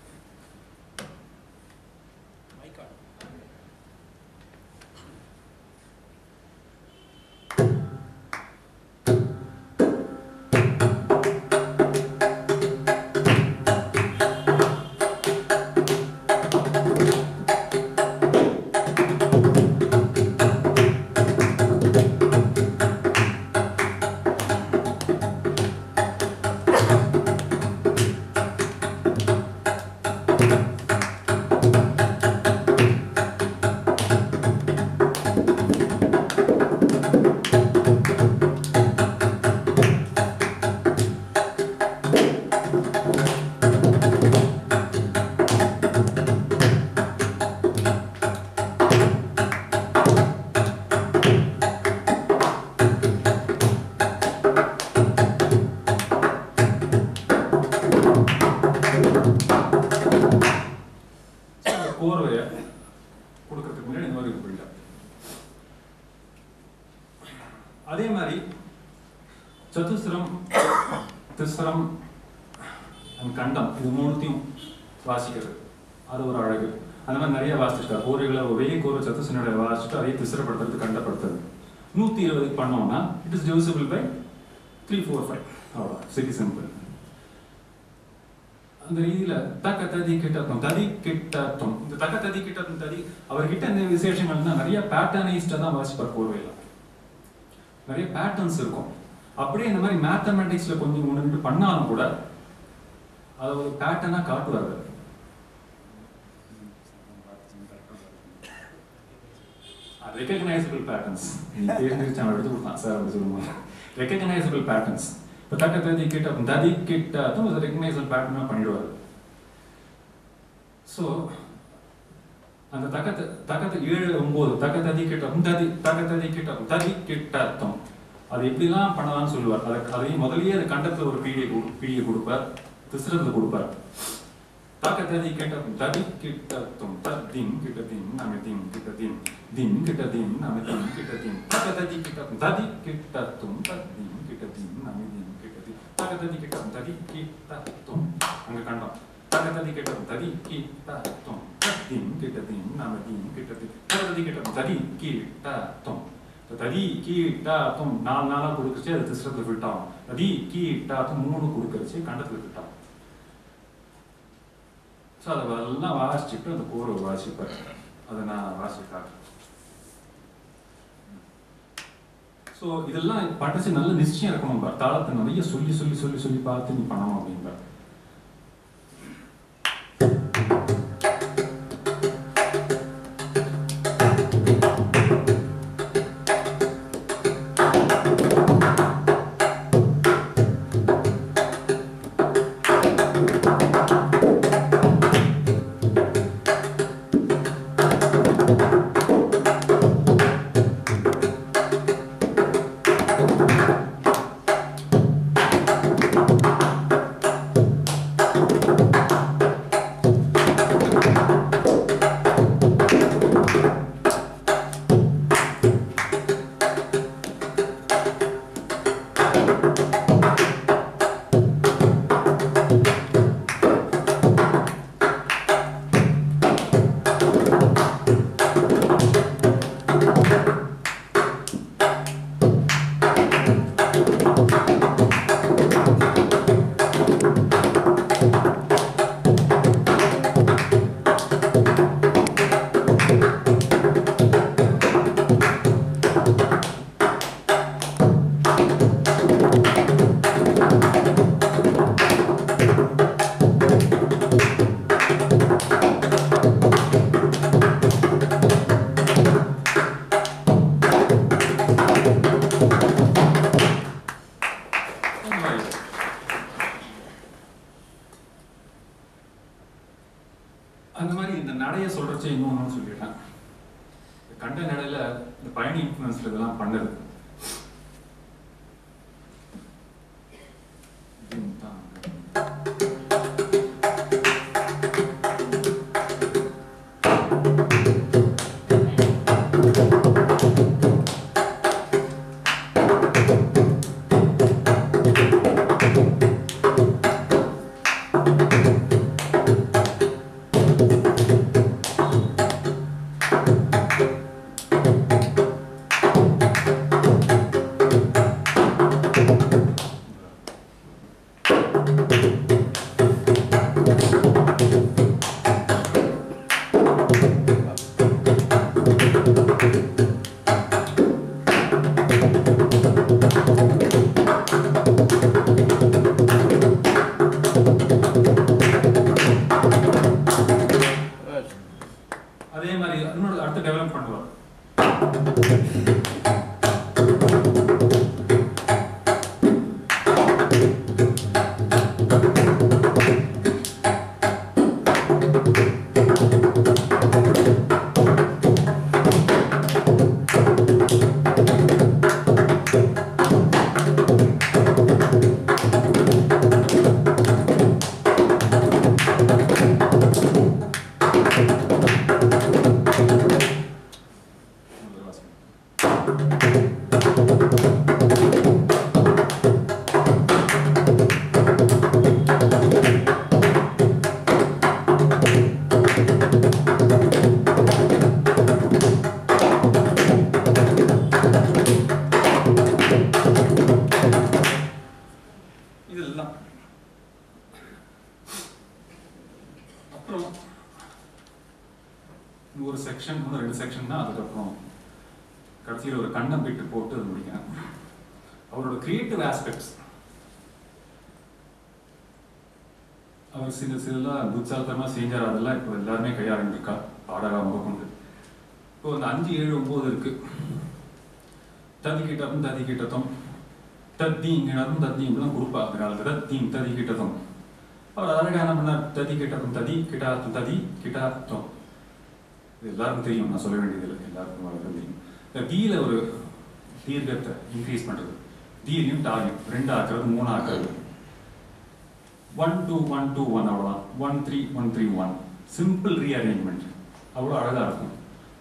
அந்த கோர்வையை கொடுக்கறதுக்கு முன்னாடி இந்த மாதிரி போயிட்டேன் அதே மாதிரி சதுஸ்திரம் திஸ்ரம் and கண்டம் இது மூணுத்தையும் வாசிக்கிறது அது ஒரு அழகு அந்த மாதிரி நிறைய வாசிச்சிருக்காரு கோரைகளை ஒரே கோர சதுசனோட வாசிச்சுட்டு அதையே திசரப்படுத்துறது கண்டப்படுத்துறது நூத்தி இருபதுக்கு பண்ணோம்னா it is divisible by three four five அவ்வளோ சிட்டி சிம்பிள் அந்த ரீதியில தக்க ததி கிட்டத்தம் ததி கிட்டத்தம் இந்த தக்க ததி கிட்டத்தம் ததி அவர்கிட்ட என்ன விசேஷங்கள்னா நிறைய பேட்டர்னைஸ்டா தான் வாசிப்பார் கோர்வையில நிறைய பேட்டர்ன்ஸ் இருக்கும் அப்படியே இந்த மாதிரி மேத்தமெட்டிக்ஸ்ல கொஞ்சம் முன்னிட்டு பண்ணாலும் கூட அதை ஒரு பேட்டர்னா காட்டுவார் ரெக்கக்னைசபிள் பேட்டர்ன்ஸ் நீ தெரிஞ்சிருச்சு அவன் எடுத்து கொடுத்தான் சார் அப்படி சொல்லுவாங்க ரெக்கக்னைசபிள் பேட்டர்ன்ஸ் இப்போ தக்க ததி கிட்ட ததி கிட்ட அது ரெக்கக்னைசபிள் பேட்டர்னா பண்ணிடுவார் ஸோ அந்த தக்கத்து தக்கத்து ஏழு ஒன்பது தக்க ததி கிட்ட ததி தக்க ததி கிட்ட ததி கிட்ட அர்த்தம் அது எப்படிலாம் பண்ணலாம்னு சொல்லுவார் அதை அதையும் முதல்லயே அது கண்டத்துல ஒரு பீடியை கொடு- பீடியை கொடுப்பார் திசிரத்துல கொடுப்பார் தக்க ததி கிட்ட ததி கிட்ட அர்த்தம் தத்திம் கிட்ட திம் நாம திம் கிட்ட திம் திம் கிட்ட திம் நாம திம் கிட்ட திம் தக்க ததி கிட்ட ததி கிட்ட அர்த்தம் தத்திம் கிட்ட திம் நாம திம் கிட்ட திம் தக்க ததி கிட்ட ததி கிட்ட அர்த்தம் அங்க கண்டம் தக்க ததி கிட்ட ததி கிட்ட அர்த்தம் தத்திம் கிட்ட திம் நாம திம் கிட்ட திம் தக்க ததி கிட்ட ததி கிட்ட அர்த்தம் இந்த ததி கீட்ட அர்த்தம் நாலு நாளா கொடுக்கறச்சு அது திசிரத்துல ஃபிட் ஆகும் ததி கீட்ட அர்த்தம் மூணு கொடுக்கறச்சு கண்டத்துல ஃபிட் ஆகும் ஸோ அதை எல்லாம் வாசிச்சுட்டு அந்த கோரை வாசிப்பார் அதை நான் வாசிப்பேன் ஸோ இதெல்லாம் பட்டச்சு நல்ல நிச்சயம் இருக்கணும் பார் தாளத்தை நிறைய சொல்லி சொல்லி சொல்லி சொல்லி பார்த்து நீ பண்ணணும் அப்படின்பார் அந்த மாதிரி அந்த மாதிரி இந்த நடைய சொல்றச்சே இன்னொன்னு சொல்லிட்டேன் இந்த கண்ட நடையில இந்த பயணி இன்ஃபுளுன்ஸ்ல இதெல்லாம் பண்ணுது அதே மாதிரி இன்னொரு அடுத்த டெவலப் பண்ணுவார் முதல்ல வாசிங்க. இதெல்லாம் அப்புறம் ஒரு செக்ஷன் இன்னும் ரெண்டு செக்ஷன் தான் அதுக்கப்புறம் கடைசியில் ஒரு கண்ணம் பிட்டு போட்டு அது முடிக்கிறேன் அவரோட கிரியேட்டிவ் ஆஸ்பெக்ட்ஸ் அவர் சில சிலலாம் புத்தாத்தமாக செஞ்சார் அதெல்லாம் இப்போ எல்லாருமே கையாளுங்கருக்கா பாடகா முதற்கொண்டு இப்போ அந்த அஞ்சு ஏழு ஒன்பது இருக்கு ததி கிட்டதும் ததி கிட்டதும் தத்தீம் கிணறும் தத்தீம் தான் கொடுப்பா அந்த காலத்துல தத்தீம் ததி கிட்டதும் அவர் அழகா என்ன பண்ணார் ததி கிட்டதும் ததி கிட்டாத்தும் ததி கிட்டாத்தும் இது எல்லாருக்கும் தெரியும் நான் சொல்ல வேண்டியதில்லை எல்லாருக்கும் வழக்கம் தெரியும் இந்த தீயில ஒரு தீர்க்கத்தை இன்க்ரீஸ் பண்றது தீலையும் டாலையும் ரெண்டு ஆக்குறது மூணு ஆக்குறது one two one two one அவ்வளோதான் one three one three one simple rearrangement அவ்வளோ அழகா இருக்கும்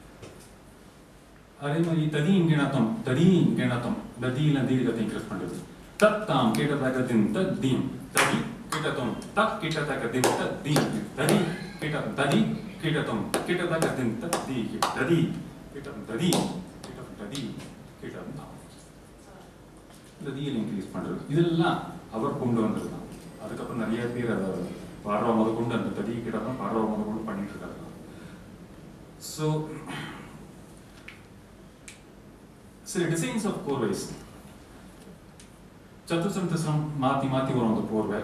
அதே மாதிரி ததி இங்கிணத்தம் ததி இங்கிணத்தம் இந்த தீல தீர்க்கத்தை இன்க்ரீஸ் பண்றது தத்தாம் கீட்டத்தக்கத்தின் தத்தீம் ததி கிட்டத்தம் தக் கிட்டத்தக்கத்தின் தத்தீம் ததி கிட்ட ததி கிட்டத்தம் கிட்டத்தக்கத்தின் தத்தி ததி கிட்டம் ததி கிட்டம் ததி கிட்டம் தாம் இந்த தீயில் இன்க்ரீஸ் பண்றது இதெல்லாம் அவர் கொண்டு வந்தது தான் அதுக்கப்புறம் நிறைய பேர் அதை பாடுறவ முத கொண்டு அந்த ததி கிட்ட பாடுறவ முத கொண்டு பண்ணிட்டு இருக்காங்க ஸோ சில டிசைன்ஸ் ஆஃப் கோர்வைஸ் சத்துசம் திசம் மாத்தி மாத்தி வரும் அந்த கோர்வை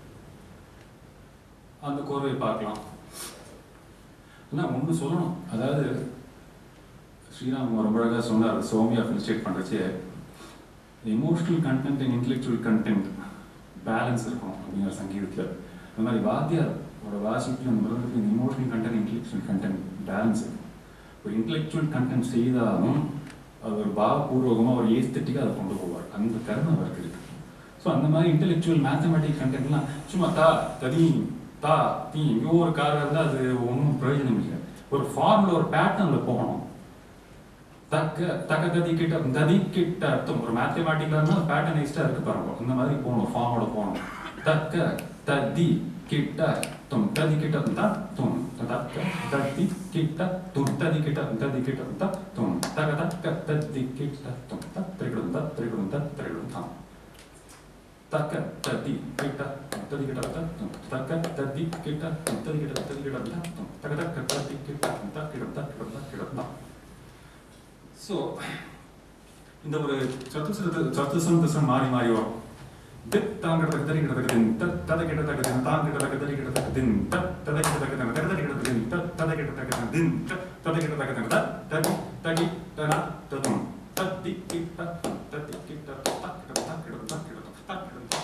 அந்த கோர்வை பார்க்கலாம் ஆனா ஒன்று சொல்லணும் அதாவது ஸ்ரீராம் ரொம்ப அழகாக சொன்னார் சோமியா ஃபில்ஸ்டேட் பண்ணுறச்சே emotional content and intellectual content balance இருக்கும் அப்படிங்கிற சங்கீதத்தில் அந்த மாதிரி வாத்தியாரோட வாசிப்பில் அந்த மிருதத்தில் இந்த emotional content intellectual content balance இருக்கும் ஒரு இன்டெலெக்சுவல் கண்டென்ட் செய்தாலும் அது ஒரு பாவபூர்வகமாக ஒரு ஏஸ்தட்டிக்காக அதை கொண்டு போவார் அந்த திறமை அவருக்கு இருக்கு ஸோ அந்த மாதிரி இன்டெலெக்சுவல் மேத்தமெட்டிக் கண்டென்ட்லாம் சும்மா தா ததி தா தீ எங்கேயோ ஒரு காரம் இருந்தால் அது ஒன்றும் பிரயோஜனம் இல்லை ஒரு ஃபார்முல ஒரு பேட்டர்னில் போகணும் தக்க தக்க ததி கிட்ட ததி கிட்ட அர்த்தம் ஒரு மேத்தமேட்டிக்கலாக பேட்டர்னைஸ்டாக இருக்கு பாருங்க இந்த மாதிரி போகணும் ஃபார்மோட போகணும் தக்க ததி கிட்ட தும் ததி கிட்ட தா தும் தக்க ததி கிட்ட தும் ததி கிட்ட ததி கிட்ட தா தும் தக தக்க ததி கிட்ட தும் த திரிகிடும் த திரிகிடும் த திரிகிடும் தாம் தக்க ததி கிட்ட ததி கிட்ட த தும் தக்க ததி கிட்ட தும் ததி கிட்ட ததி கிட்ட த தும் தக தக்க ததி கிட்ட தும் த கிட த கிட த கிட தாம் ஸோ இந்த ஒரு சத்துசரத்து சத்துசம் திசம் மாறி மாறி வரும் தித் தாங்கிறதுக்கு தறி கிட்டத்தக்க தின் தத் ததை கிட்டத்தக்க தின் தாங் கிட்டத்தக்க தறி கிட்டத்தக்க தின் தத் ததை கிட்டத்தக்க தின் தகத கிட்டத்தக்க தின் தத் ததை கிட்டத்தக்க தின் தின் தத் ததை கிட்டத்தக்க தின் தத் ததி தகி தன ததும் தத்தி கிட்ட தத்தி கிட்ட தக் கிட்ட தக் கிட்ட தக் கிட்ட தக் கிட்ட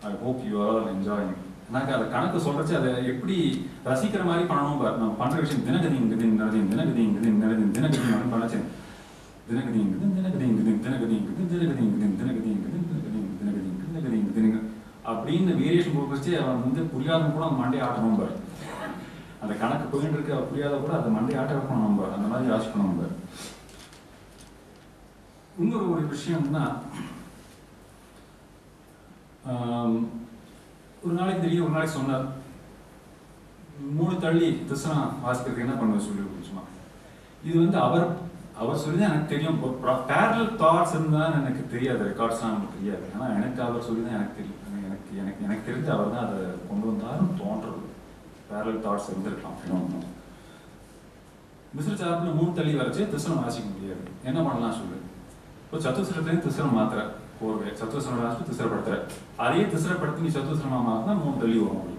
I hope you are enjoying எனக்கு அதை கணக்கு சொல்றச்சு அதை எப்படி ரசிக்கிற மாதிரி பண்ணணும் பாரு நம்ம பண்ற விஷயம் தினகதி இங்குது நடதி தினகதி இங்குது நடதி தினகதி அப்படின்னு பண்ணச்சு தினகதி இங்குது தினகதி இங்குது தினகதி இங்குது தினகதி இங்குது தினகதி இங்குது தினகதி இங்குது தினகதி இங்குது தினகதி இங்குது தினகதி அப்படின்னு வேரியேஷன் கொடுக்கச்சு அவன் வந்து புரியாதவன் கூட அந்த மண்டே ஆட்டணும் பாரு அந்த கணக்கு போயிட்டு இருக்கு அவன் புரியாத கூட அந்த மண்டே ஆட்ட வைக்கணும் நம்ம அந்த மாதிரி வாசிக்கணும் நம்ம இன்னொரு ஒரு விஷயம்னா ஆம், ஒரு நாளைக்கு தெரியும் ஒரு நாளைக்கு சொன்னார் மூணு தள்ளி திசனா வாசிக்கிறதுக்கு என்ன பண்ண சொல்லி சும்மா இது வந்து அவர் அவர் சொல்லி தான் எனக்கு தெரியும் பேரல் தாட்ஸ் இருந்தால் எனக்கு தெரியாது ரெக்கார்ட்ஸ்லாம் எனக்கு தெரியாது ஆனால் எனக்கு அவர் சொல்லி தான் எனக்கு தெரியும் எனக்கு எனக்கு எனக்கு தெரிஞ்சு அவர் தான் அதை கொண்டு வந்தாருன்னு தோன்றது பேரல் தாட்ஸ் இருந்திருக்கலாம் இன்னும் மிஸ்ர சாப்பில் மூணு தள்ளி வரைச்சு திசனம் வாசிக்க முடியாது என்ன பண்ணலாம் சொல்லு இப்போ சத்துசரத்தையும் திசனம் மாத்திர கோர்வை சத்துசரம் வாசித்து திசரப்படுத்துற அதையே திசரப்படுத்தி நீ சத்துசரமா மாத்தினா மூணு தள்ளி வரும் உங்களுக்கு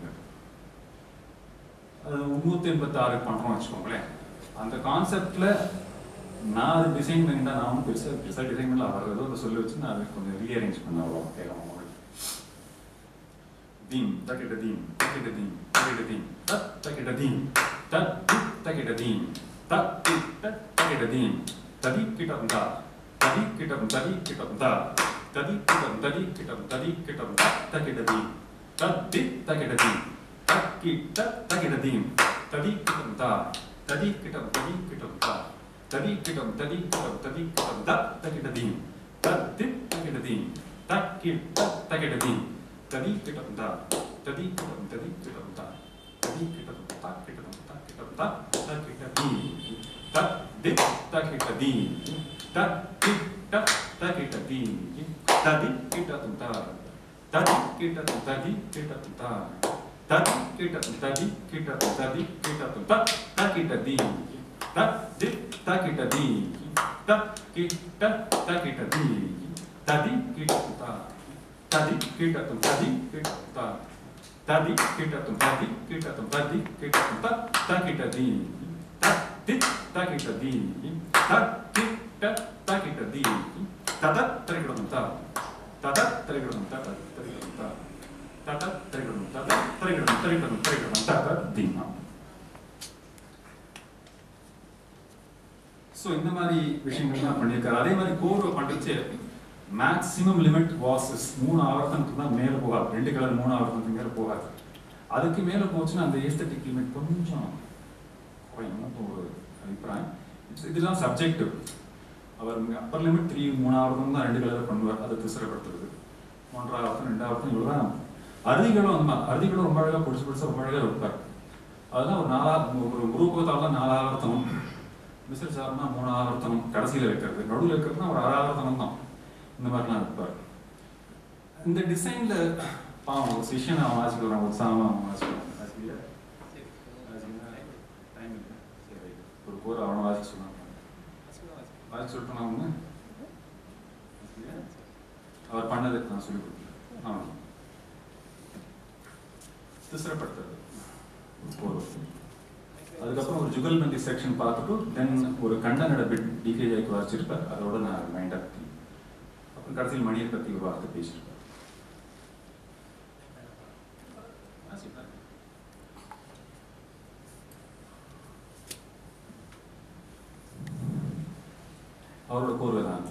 அது முந்நூற்றி எண்பத்தி ஆறு பண்ணுறோம் வச்சுக்கோங்களேன் அந்த கான்செப்ட்ல நான் அது டிசைன் பண்ணிட்டா நான் ஒன்றும் பெருசாக பெருசாக டிசைன் பண்ணல அவர் ஏதோ அதை சொல்லி வச்சு நான் அதை கொஞ்சம் ரீஅரேஞ்ச் பண்ண அவ்வளோ கேட்கலாம் உங்களுக்கு தீம் தக்கிட்ட தீம் தக்கிட்ட தீம் தக்கிட்ட தீம் தத் தக்கிட்ட தீம் தத் திக் தக்கிட்ட தீம் தத் திக் தத் தக்கிட்ட தீம் ததி கிட்டம் தா ததி கிட்டம் ததி கிட்டம் தா ததி கிட்டம் ததி கிட்டம் ததி கிட்டம் தத் தக்கிட்ட தீம் தத் திக் தக்கிட்ட தீம் தத் கிட்ட தக்கிட்ட தீம் ததி கிட்டம் தா ததி கிட்டம் ததி கிட்டம் தா ததி கிட்டம் ததி கிட்டம் ததி கிட்டம் தத் தக்கிட்ட தீம் தத் திக் தக்கிட்ட தீம் தத் கிட்ட தக்கிட்ட தீம் ததி கிட்டம் தா ததி கிட்டம் ததி கிட்டம் தா ததி கிட்டம் தா கிட்டம் தா கிட்டம் தா தத் கிட்ட தீம் தத் திக் தக்கிட்ட தீம் தத் திக் தக் தக்கிட்ட தீம் ததி கிட்டம் தா ததி கிட்டம் ததி கிட்டம் தா ததி கிட்டம் ததி கிட்டம் ததி கிட்டம் தா தக்கிட்ட தீம் தத் திக் தக்கிட்ட தீம் தத் கிட்ட தக்கிட்ட தீம் ததி கிட்டம் தா tadi kitatum tadi kitatum ta tadi kitatum tadi kitatum tadi kitatum ta ta kita di ta ti ta kita di ta ti ta ta kita di ta ta trigratum ta ta ta trigratum ta ta trigratum ta ta ta trigratum ta ta trigratum trigratum trigratum ta ta di so இந்த மாதிரி விஷயங்கள்லாம் பண்ணியிருக்காரு அதே மாதிரி கோர்வை பண்ணிச்சு மேக்ஸிமம் லிமிட் வாசஸ் மூணு ஆவர்த்தனத்துக்கு தான் மேலே போகாது ரெண்டு கலர் மூணு ஆவர்த்தனத்துக்கு மேலே போகாது அதுக்கு மேலே போச்சுன்னா அந்த ஏஸ்தட்டிக் லிமிட் கொஞ்சம் குறையும் ஒரு அபிப்பிராயம் It's- இதெல்லாம் சப்ஜெக்டிவ் அவர் அப்பர் லிமிட் த்ரீ மூணு ஆவர்த்தனம் தான் ரெண்டு கலர் பண்ணுவார் அதை திசரப்படுத்துறது மூன்றாவது ஆவர்த்தனம் ரெண்டாவது ஆவர்த்தனம் இவ்வளோ தான் அறுதிகளும் அந்த மாதிரி அறுதிகளும் ரொம்ப அழகாக பிடிச்சி பிடிச்சா ரொம்ப அழகாக வைப்பார் அதுதான் ஒரு நாலா ஒரு குரூபத்தால் தான் நாலு ஆவர்த்தனம் மிஸ்டர் சார்னா மூணு ஆவர்த்தனம் கடைசியில் வைக்கிறது நடுவில் வைக்கிறதுனா ஒரு ஆறு ஆவர்த்தனம் தான் இந்த மாதிரிலாம் இருப்பார் இந்த டிசைன்ல பாவம் ஒரு சிஷியன் அவன் வாசிக்கிறான் உற்சாகமாக அவன் வாசிக்கிறான் வாசிக்கலையா? வாசிக்கலையா? Time இல்லை. சரி. ஒரு கோர் அவனை வாசிக்க சொன்னான் வாசிக்க சொல்லிட்டு நான் ஒன்று அவர் பண்ணது நான் சொல்லி கொடுத்தேன் ஆமாம் திசரப்படுத்துறது ஒரு கோர் அதுக்கப்புறம் ஒரு ஜுகல்பந்தி செக்ஷன் பார்த்துட்டு தென் ஒரு கண்டனோட பிட் டிகேஜாய்க்கு வாசிச்சிருப்பார் அதோட நான் மைண்ட் ஆக்கி அப்புறம் கடைசியில் மணியை பற்றி ஒரு வார்த்தை பேசியிருப்பார் வாசிப்பார். அவரோட கோர்வை தான்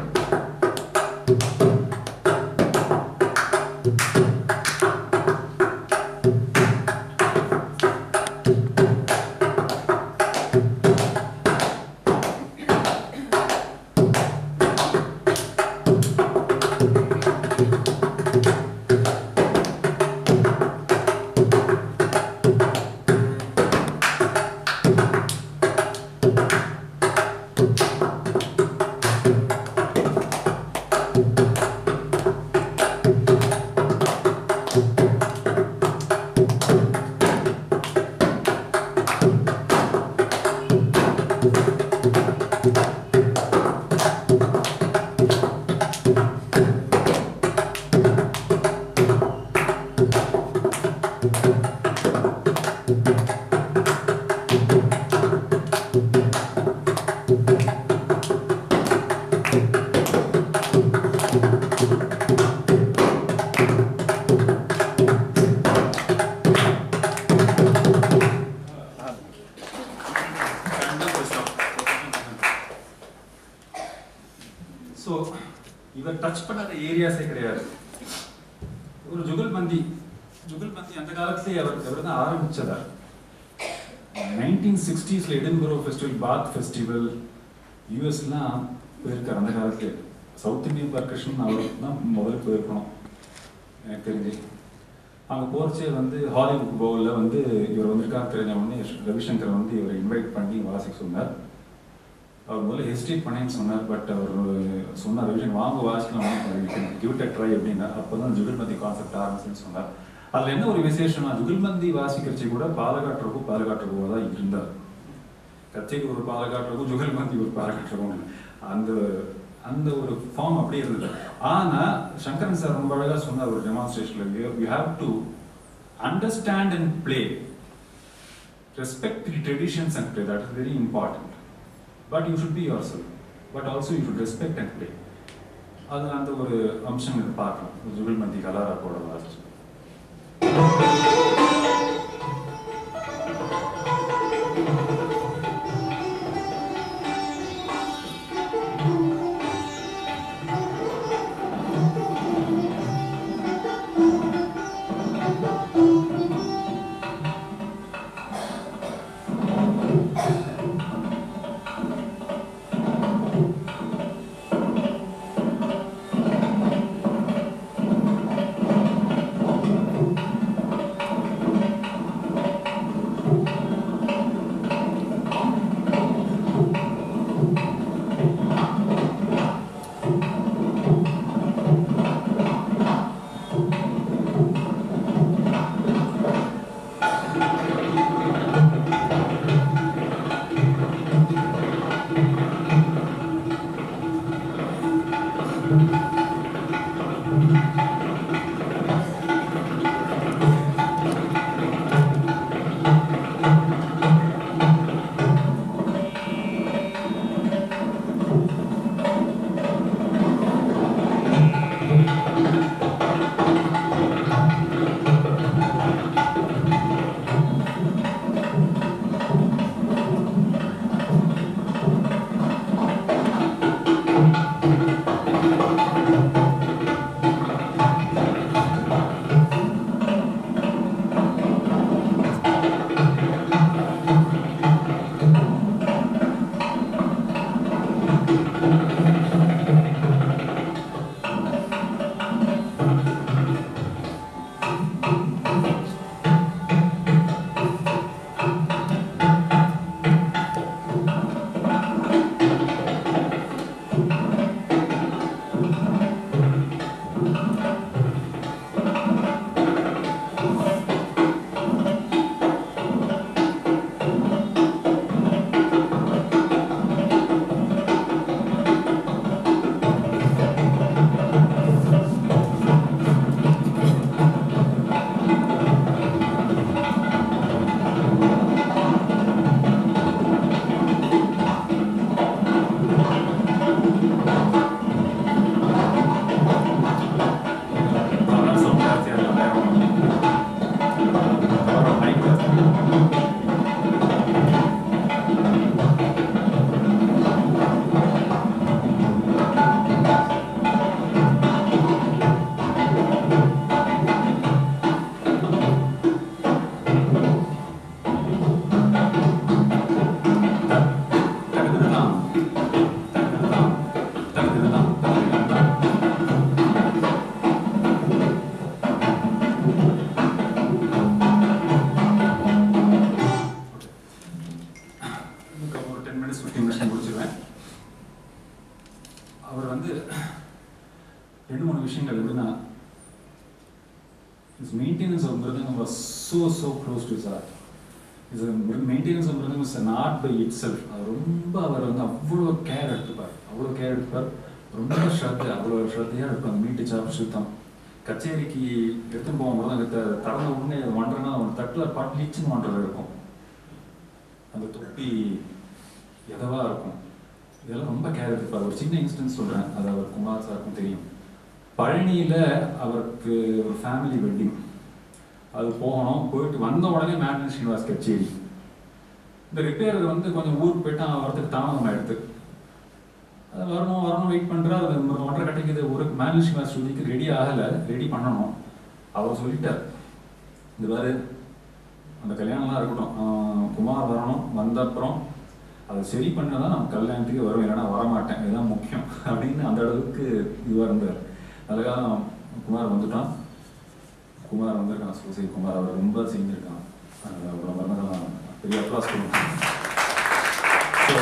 Thank ஸோ இவர் டச் பண்ணாத ஏரியாஸே கிடையாது ஒரு ஜுகல்பந்தி ஜுகல்பந்தி அந்த காலத்திலே அவர் அவர் தான் ஆரம்பிச்சதார் நைன்டீன் சிக்ஸ்டீஸில் எடின்பரோ ஃபெஸ்டிவல் பாத் ஃபெஸ்டிவல் யூஎஸ்லாம் போயிருக்கார் அந்த காலத்துல சவுத் இந்தியன் பர்கஷன் அவர் தான் முதல்ல போயிருக்கணும் எனக்கு தெரிஞ்சு அங்கே போகிறச்சே வந்து ஹாலிவுட் பவுலில் வந்து இவர் வந்திருக்காரு தெரிஞ்ச உடனே ரவிசங்கர் வந்து இவரை இன்வைட் பண்ணி வாசிக்க சொன்னார் அவர் முதல்ல ஹெசிடேட் பண்ணேன்னு சொன்னார் பட் அவர் சொன்னார் ரவிசங்கர் வாங்க வாசிக்கலாம் கிவ் இட் ட்ரை அப்படின்னா அப்போ தான் ஜுகல்பந்தி கான்செப்ட் ஆரம்பிச்சுன்னு சொன்னார் அதில் என்ன ஒரு விசேஷம்னா ஜுகல்பந்தி வாசிக்கிறச்சு கூட பாலகாட்டுறக்கும் பாலகாட்டுறவோ தான் இருந்தார் கச்சேரி ஒரு பாலகாட்டுறக்கும் ஜுகல்பந்தி ஒரு பாலகாட்டுறவும் அந்த அந்த ஒரு ஃபார்ம் அப்படியே இருந்தது ஆனா சங்கரன் சார் ரொம்ப அழகா சொன்னார் ஒரு டெமான்ஸ்ட்ரேஷன்ல you have to understand and play respect the traditions and play that is very important but you should be yourself but also you should respect and play அது அந்த ஒரு அம்சம் இது பார்க்கலாம் ஜுகல்மந்தி கலாராக்கோட வாசிச்சு ஒரு டென் மினிட்ஸ் ஃபிஃப்டீன் மினிட்ஸ் முடிச்சிருவேன் அவர் வந்து ரெண்டு மூணு விஷயங்கள் எப்படின்னா is maintenance of mridangam was so so close to sir இது maintenance mridangam is not by itself அது ரொம்ப அவர் வந்து அவ்வளோ கேர் எடுத்துப்பார் அவ்வளோ கேர் எடுத்துப்பார் ரொம்ப ஸ்ரத்தை அவ்வளோ ஸ்ரத்தையாக எடுப்பாங்க மீட்டு சாப்பிட்டு சுத்தம் கச்சேரிக்கு எடுத்துன்னு போகும் மிருதங்கத்தை தடந்த உடனே ஒன்றனா ஒரு தட்டில் பட்லிச்சுன்னு ஒன்றரை இருக்கும் அந்த தொப்பி எதவா இருக்கும் இதெல்லாம் ரொம்ப கேர் எடுத்துப்பார் ஒரு சின்ன இன்ஸ்டன்ஸ் சொல்கிறேன் அது அவர் குமார் சாருக்கும் தெரியும் பழனியில் அவருக்கு ஒரு ஃபேமிலி வெட்டிங் அது போகணும் போயிட்டு வந்த உடனே மேட்டன் ஸ்ரீனிவாஸ் கச்சேரி இந்த ரிப்பேர் வந்து கொஞ்சம் ஊருக்கு போயிட்டு அவன் வரதுக்கு தாமதம் ஆயிடுது அது வரணும் வரணும் வெயிட் பண்ணுறா அது ஒரு ஒன்றரை கட்டிக்குது ஒரு மேட்டன் ஸ்ரீனிவாஸ் ஸ்டுடியோக்கு ரெடி ஆகலை ரெடி பண்ணணும் அவர் சொல்லிட்டார் இந்த பாரு அந்த கல்யாணம்லாம் இருக்கட்டும் ஆஹ் குமார் வரணும் வந்த அப்புறம் அதை சரி பண்ணதான் நம்ம கல்யாணத்துக்கு வரும் இல்லைன்னா வரமாட்டேன் இதுதான் முக்கியம் அப்படின்னு அந்த அளவுக்கு இதுவாக இருந்தார் அதுக்காக குமார் வந்துட்டான் குமார் வந்திருக்கான் சூசை குமார் அவர் ரொம்ப செஞ்சிருக்கான் அது அவ்வளோ மரணம் பெரிய அப்ளாஸ் கொடுக்கணும் ஸோ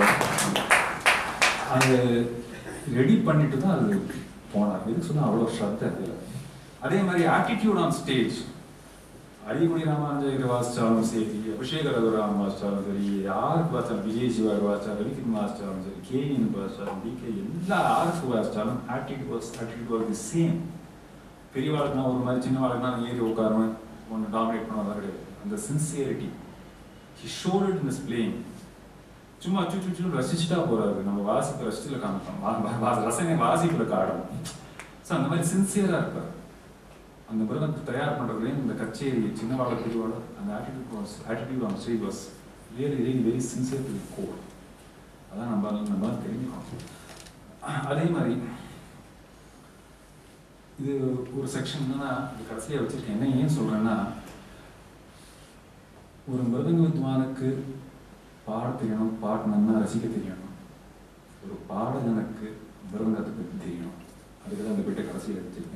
அது ரெடி பண்ணிட்டு தான் அது போனார் எதுக்கு சொன்னால் அவ்வளோ ஸ்ரத்தை அதில் அதே மாதிரி ஆட்டிடியூட் ஆன் ஸ்டேஜ் அடிக்குடி ராமானுஜர் வாசிச்சாலும் சரி அபிஷேக ரகுராம் வாசிச்சாலும் சரி யாருக்கு வாசிச்சாலும் விஜய் சிவாக்கு வாசிச்சாலும் ரவிக்கின் வாசிச்சாலும் சரி கேவினுக்கு வாசிச்சாலும் டிகே எல்லா யாருக்கு வாசிச்சாலும் attitude was attitude was the same பெரியவாளுக்குனா ஒரு மாதிரி சின்னவாளுக்குனா ஏறி உட்காருவேன் ஒன்று டாமினேட் பண்ணுவாங்க கிடையாது அந்த sincerity he showed it in playing சும்மா அச்சு சுச்சு ரசிச்சுட்டா போறாரு நம்ம வாசிப்பு ரசிச்சுல காமிப்போம் வா- வா- வா- ரசனை வாசிப்புல காடும் ஸோ அந்த மாதிரி சின்சியரா இருப்பார் அந்த மிருதத்தை தயார் பண்றதுலேயும் இந்த கச்சேரி சின்னவாள பெரியவாள அந்த attitude was attitude on stage was really really very sincere to core அதான் நம்ம நம்ம தெரிஞ்சுக்கணும் அதே மாதிரி இது ஒரு செக்ஷன் என்னன்னா இது கடைசியாக வச்சிருக்கேன் என்ன ஏன் சொல்றேன்னா ஒரு மிருதங்க வித்வானுக்கு பாட தெரியணும் பாடணும்னா ரசிக்க தெரியணும் ஒரு பாடகனுக்கு மிருதங்கத்தை பற்றி தெரியணும் அதுக்கு தான் அந்த பிட்டை கடைசியில் வச்சிருக்கேன்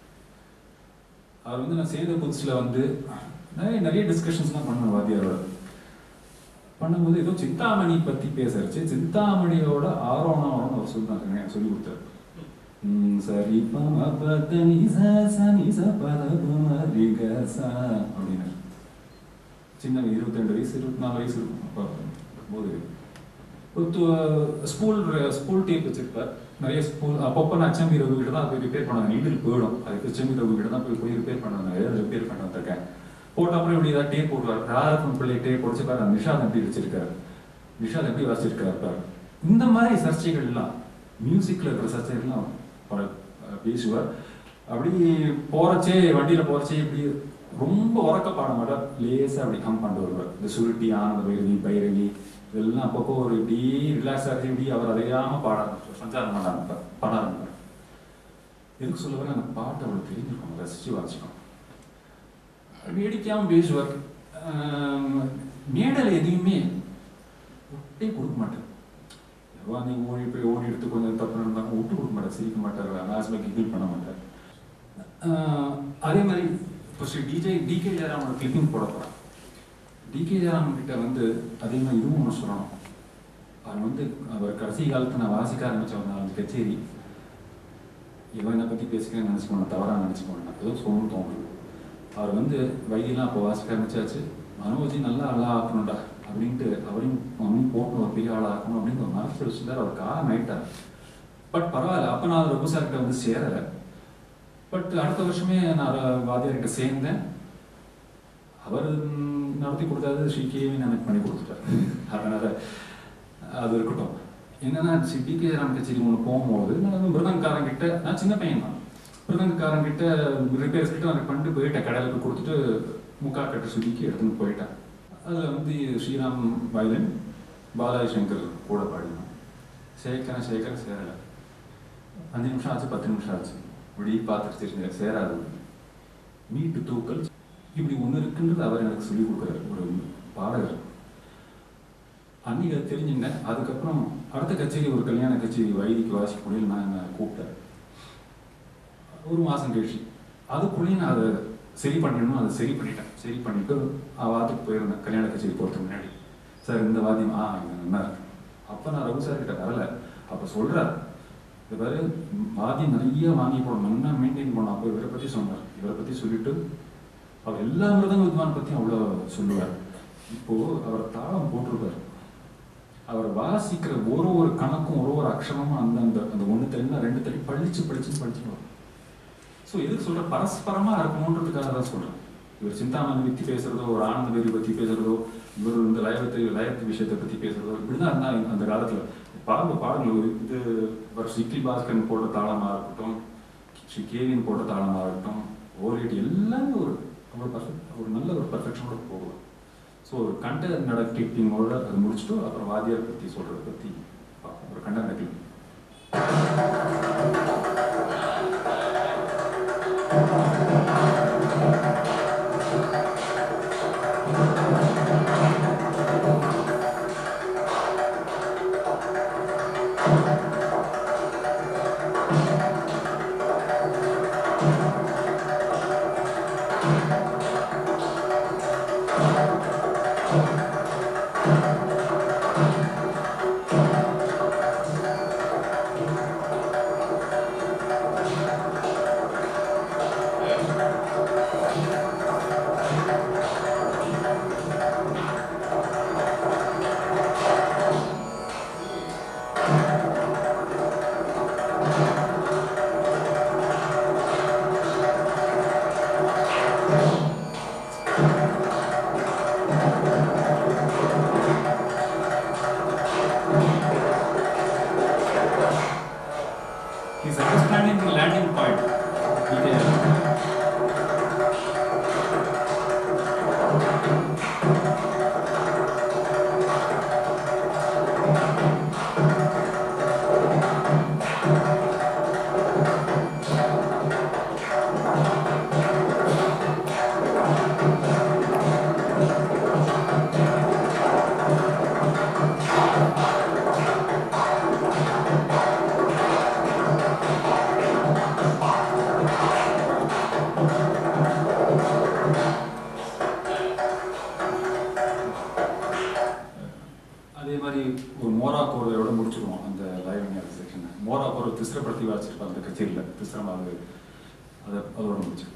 அவர் வந்து நான் செய்த புதுசில் வந்து நிறைய நிறைய டிஸ்கஷன்ஸ்லாம் பண்ணேன் வாத்தியாரோட பண்ணும்போது ஏதோ சிந்தாமணி பற்றி பேசுறச்சு சிந்தாமணியோட ஆரோணம் அவர் சொல்லிட்டாங்க எனக்கு சொல்லி கொடுத்தாரு ம், சரி பம பத நி ச ச நி ச பத பம ரி க ச அப்படின்னு சின்ன இருபத்தி ரெண்டு வயசு இருபத்தி நாலு வயசு இருக்கும் அப்போ போது ஒரு து- ஸ்கூல் ஸ்கூல் டேப் வச்சிருப்பார் நிறைய ஸ்கூல் அப்பப்போ நான் அச்சம்பி ரகு கிட்ட தான் போய் ரிப்பேர் பண்ண நீடில் போயிடும் அதுக்கு அச்சம்பி ரகு கிட்ட தான் போய் போய் ரிப்பேர் பண்ண நிறைய ரிப்பேர் பண்ண வந்திருக்கேன் போட்ட அப்புறம் இப்படி ஏதாவது டேப் போடுவார் ராரத்னம் பிள்ளை டேப் போடுச்சு பாரு அந்த நிஷாத் எப்படி வச்சிருக்காரு நிஷாத் எப்படி வாசிச்சிருக்காரு பாரு இந்த மாதிரி சர்ச்சைகள்லாம் மியூசிக்ல இருக்கிற சர்ச்சைகள்லாம் பல- அஹ் பேசுவார் அப்படி போறச்சே வண்டியில போறச்சே இப்படி ரொம்ப உறக்க பாட மாட்டார் லேசா அப்படி கம் பண்ணிட்டு வருவார் இந்த சுருட்டி ஆனந்த பைரவி பைரவி இதெல்லாம் அப்பப்போ ஒரு இப்படி ரிலாக்ஸ் ஆகி இப்படி அவர் அதையாம பாட ஆரம்பிச்சார் சஞ்சாரம் பண்ண ஆரம்பிப்பார் பாட ஆரம்பிப்பார் எதுக்கு சொல்ல வர அந்த பாட்டை அவ்வளவு தெரிஞ்சிருக்கோம் ரசிச்சு வாசிக்கணும் வேடிக்கையாகவும் பேசுவார் ஆம், மேடையில் எதையுமே விட்டே கொடுக்க மாட்டார் எவ்வளோ நீ ஓடி போய் ஓடி எடுத்து கொஞ்சம் தப்பு நடந்தாலும் விட்டு கொடுக்க மாட்டார் சிரிக்க மாட்டார் அனாஸ்மைக்கு கிண்டில் பண்ண மாட்டார் ஆஹ், அதே மாதிரி இப்போ ஸ்ரீ டிஜே டிகே ஜெயராமோட கிளிப்பிங் போட போகிறான் டிகே ஜெயராமன் கிட்ட வந்து அதே மாதிரி இதுவும் ஒன்று சொல்லணும் அவர் வந்து அவர் கடைசி காலத்தில் நான் வாசிக்க ஆரம்பிச்ச அந்த கச்சேரி இவன் என்னை பற்றி பேசிக்கிறேன் நினச்சிக்கணும் தவறாக நினச்சிக்கணும் ஏதோ சொல்லணும்னு தோணுது அவர் வந்து வைத்தியெல்லாம் அப்போ வாசிக்க ஆரம்பிச்சாச்சு மனோஜி நல்லா நல்லா ஆக்கணும்டா அப்படின்ட்டு அவரையும் அவனையும் போட்டு ஒரு பெரிய ஆள் ஆக்கணும் அப்படின்னு ஒரு மனசு வச்சுட்டார் அவர் காலம் ஆயிட்டார் பட் பரவாயில்ல அப்போ நான் ரகு சார் கிட்ட வந்து சேரலை பட் அடுத்த வருஷமே நான் வாத்தியார் கிட்ட சேர்ந்தேன் அவர் ம், நடத்தி கொடுத்தாரு ஸ்ரீ கேவி எனக்கு பண்ணி கொடுத்துட்டார் அதனால அது இருக்கட்டும் என்னன்னா ஸ்ரீ பி கே ராம் கச்சேரி ஒன்று போகும்போது நான் வந்து மிருதங்காரன் கிட்ட நான் சின்ன பையன் தான் மிருதங்காரன் கிட்ட ரிப்பேர்ஸ் கிட்ட எனக்கு பண்ணிட்டு போயிட்டேன் கடையில் போய் கொடுத்துட்டு முக்கா கட்டு சுருக்கி எடுத்துன்னு போயிட்டேன் அதில் வந்து ஸ்ரீராம் வயலன் பாலாஜி சங்கர் கூட பாடினான் சேகரன் சேகர் சேரலை அஞ்சு நிமிஷம் ஆச்சு பத்து நிமிஷம் ஆச்சு இப்படி பார்த்துட்டு தெரிஞ்சு சேராது மீட்டு தூக்கல் இப்படி ஒன்று இருக்குன்றது அவர் எனக்கு சொல்லி கொடுக்குறாரு ஒரு பாடகர் அன்னைக்கு அது தெரிஞ்சுட்டேன் அதுக்கப்புறம் அடுத்த கச்சேரி ஒரு கல்யாண கச்சேரி வைதிக்கு வாசிக்க முடியல நான் என்னை கூப்பிட்டேன் ஒரு மாதம் கழிச்சு அதுக்குள்ளேயும் நான் அதை சரி பண்ணிடணும் அதை சரி பண்ணிட்டேன் சரி பண்ணிட்டு வாத்துக்கு போயிருந்தேன் கல்யாண கச்சேரி போகிறதுக்கு முன்னாடி சார் இந்த வாத்தியம் ஆ இது நல்லா இருக்கு அப்போ நான் ரகு சார் கிட்ட வரல அப்போ சொல்கிறார் இந்த பாரு வாத்தியம் நிறைய வாங்கி போடணும் நல்லா மெயின்டைன் பண்ணணும் அப்போ இவரை பற்றி சொன்னார் இவரை பற்றி சொல்லிட்டு அவர் எல்லா மிருதங்க வித்வான் பற்றியும் அவ்வளோ சொல்லுவார் இப்போ அவர் தாளம் போட்டிருப்பாரு அவர் வாசிக்கிற ஒரு ஒரு கணக்கும் ஒரு ஒரு அக்ஷரமும் அந்த அந்த அந்த ஒன்று தெரியுமா ரெண்டு தெரியும் பழிச்சு பழிச்சு படிச்சு வரும் ஸோ எதுக்கு சொல்ற பரஸ்பரமா இருக்கணுன்றதுக்காக தான் சொல்றேன் இவர் சிந்தாமணி பத்தி பேசுறதோ ஒரு ஆனந்த வேரி பத்தி பேசுறதோ இவர் இந்த லயவத்தை லயத்து விஷயத்தை பத்தி பேசுறதோ இப்படிதான் இருந்தா அந்த காலத்துல பாருங்க பாருங்க ஒரு இது ஒரு சிக்கி பாஸ்கரன் போட்ட தாளமா இருக்கட்டும் ஸ்ரீ கேவின் போட்ட தாளமா இருக்கட்டும் ஓரியட் எல்லாமே ஒரு ஒரு பர்ஃபெக்ட் ஒரு நல்ல ஒரு பர்ஃபெக்ஷனோட போகலாம் ஸோ ஒரு கண்ட நட கிளிப்பிங்கோட அது முடிச்சுட்டு அப்புறம் வாத்தியார் பத்தி சொல்றதை பத்தி பார்ப்போம் ஒரு கண்ட நட clipping He's understanding the landing point. He can- அதே மாதிரி ஒரு மோரா கோர்வையோட முடிச்சிருவோம் அந்த லைவ் செக்ஷன் மோரா கோர்வை திசிரப்படுத்தி வாசிச்சிருப்பாங்க அந்த கச்சேரியில் திசிரம் அது அதை அதோட முடிச்சிருக்கோம்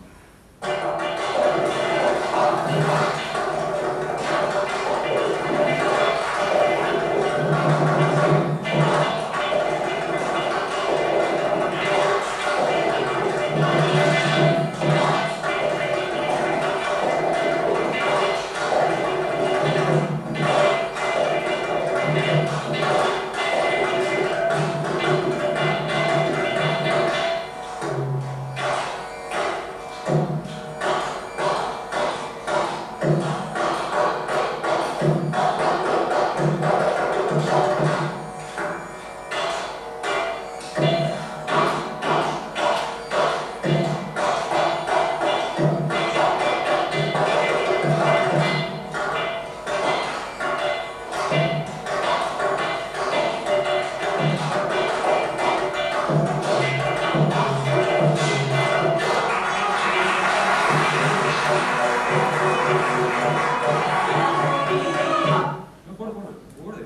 போடு போடு போடு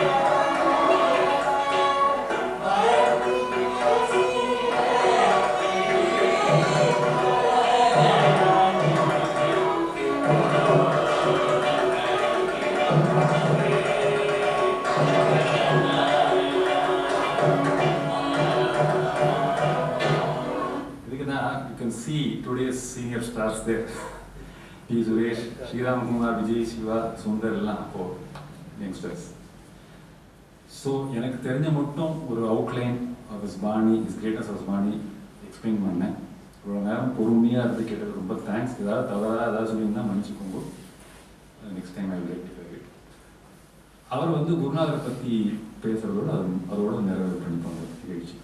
இதுக்கு தான் you can see today's senior stars there P Suresh Sriramkumar Vijay Siva Sundar எல்லாம் அப்போ யங்ஸ்டர்ஸ் ஸோ எனக்கு தெரிஞ்ச மட்டும் ஒரு outline of is bani is greatness of bani explain பண்ணேன் இவ்வளோ நேரம் பொறுமையாக இருந்து கேட்டது ரொம்ப தேங்க்ஸ் ஏதாவது தவறாக ஏதாவது சொல்லியிருந்தா மன்னிச்சுக்கோங்க நெக்ஸ்ட் டைம் ஐ வில் அவர் வந்து குருநாதரை பற்றி பேசுறதோட அது அதோட நிறைவு பண்ணிப்பாங்க நிகழ்ச்சி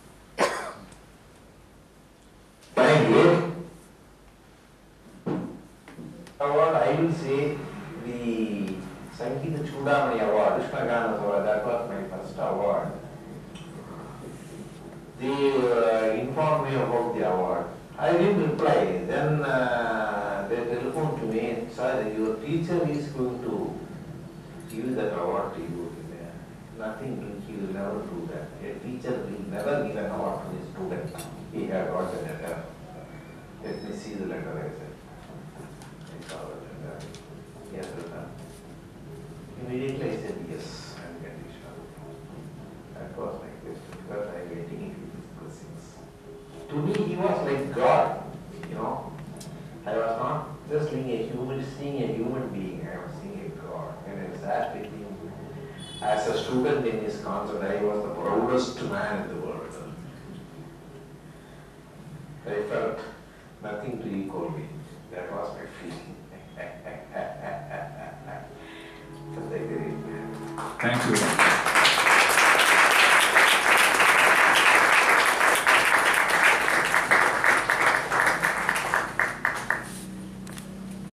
Thank you. Award, I will say the Sangeeta Chudamani Award, Krishnagana Award, that was my first award. They uh, informed me about the award. I didn't reply. Then uh, they telephoned to me, sir, your teacher is going to give that award to you. Nothing, he will never do that. A teacher will never give an award to his student. He had got the letter. Let me see the letter, I said. I saw the letter. He has written, Immediately I said yes, unconditional. That was my question, because I waiting into these blessings. To me, he was like God, you know. I was not just seeing a human, seeing a human being, I was seeing a God. And I sat with him as a student in his concert, I was the proudest man in the world. I felt nothing to equal me. That was my feeling. That's like a great man. Thank you.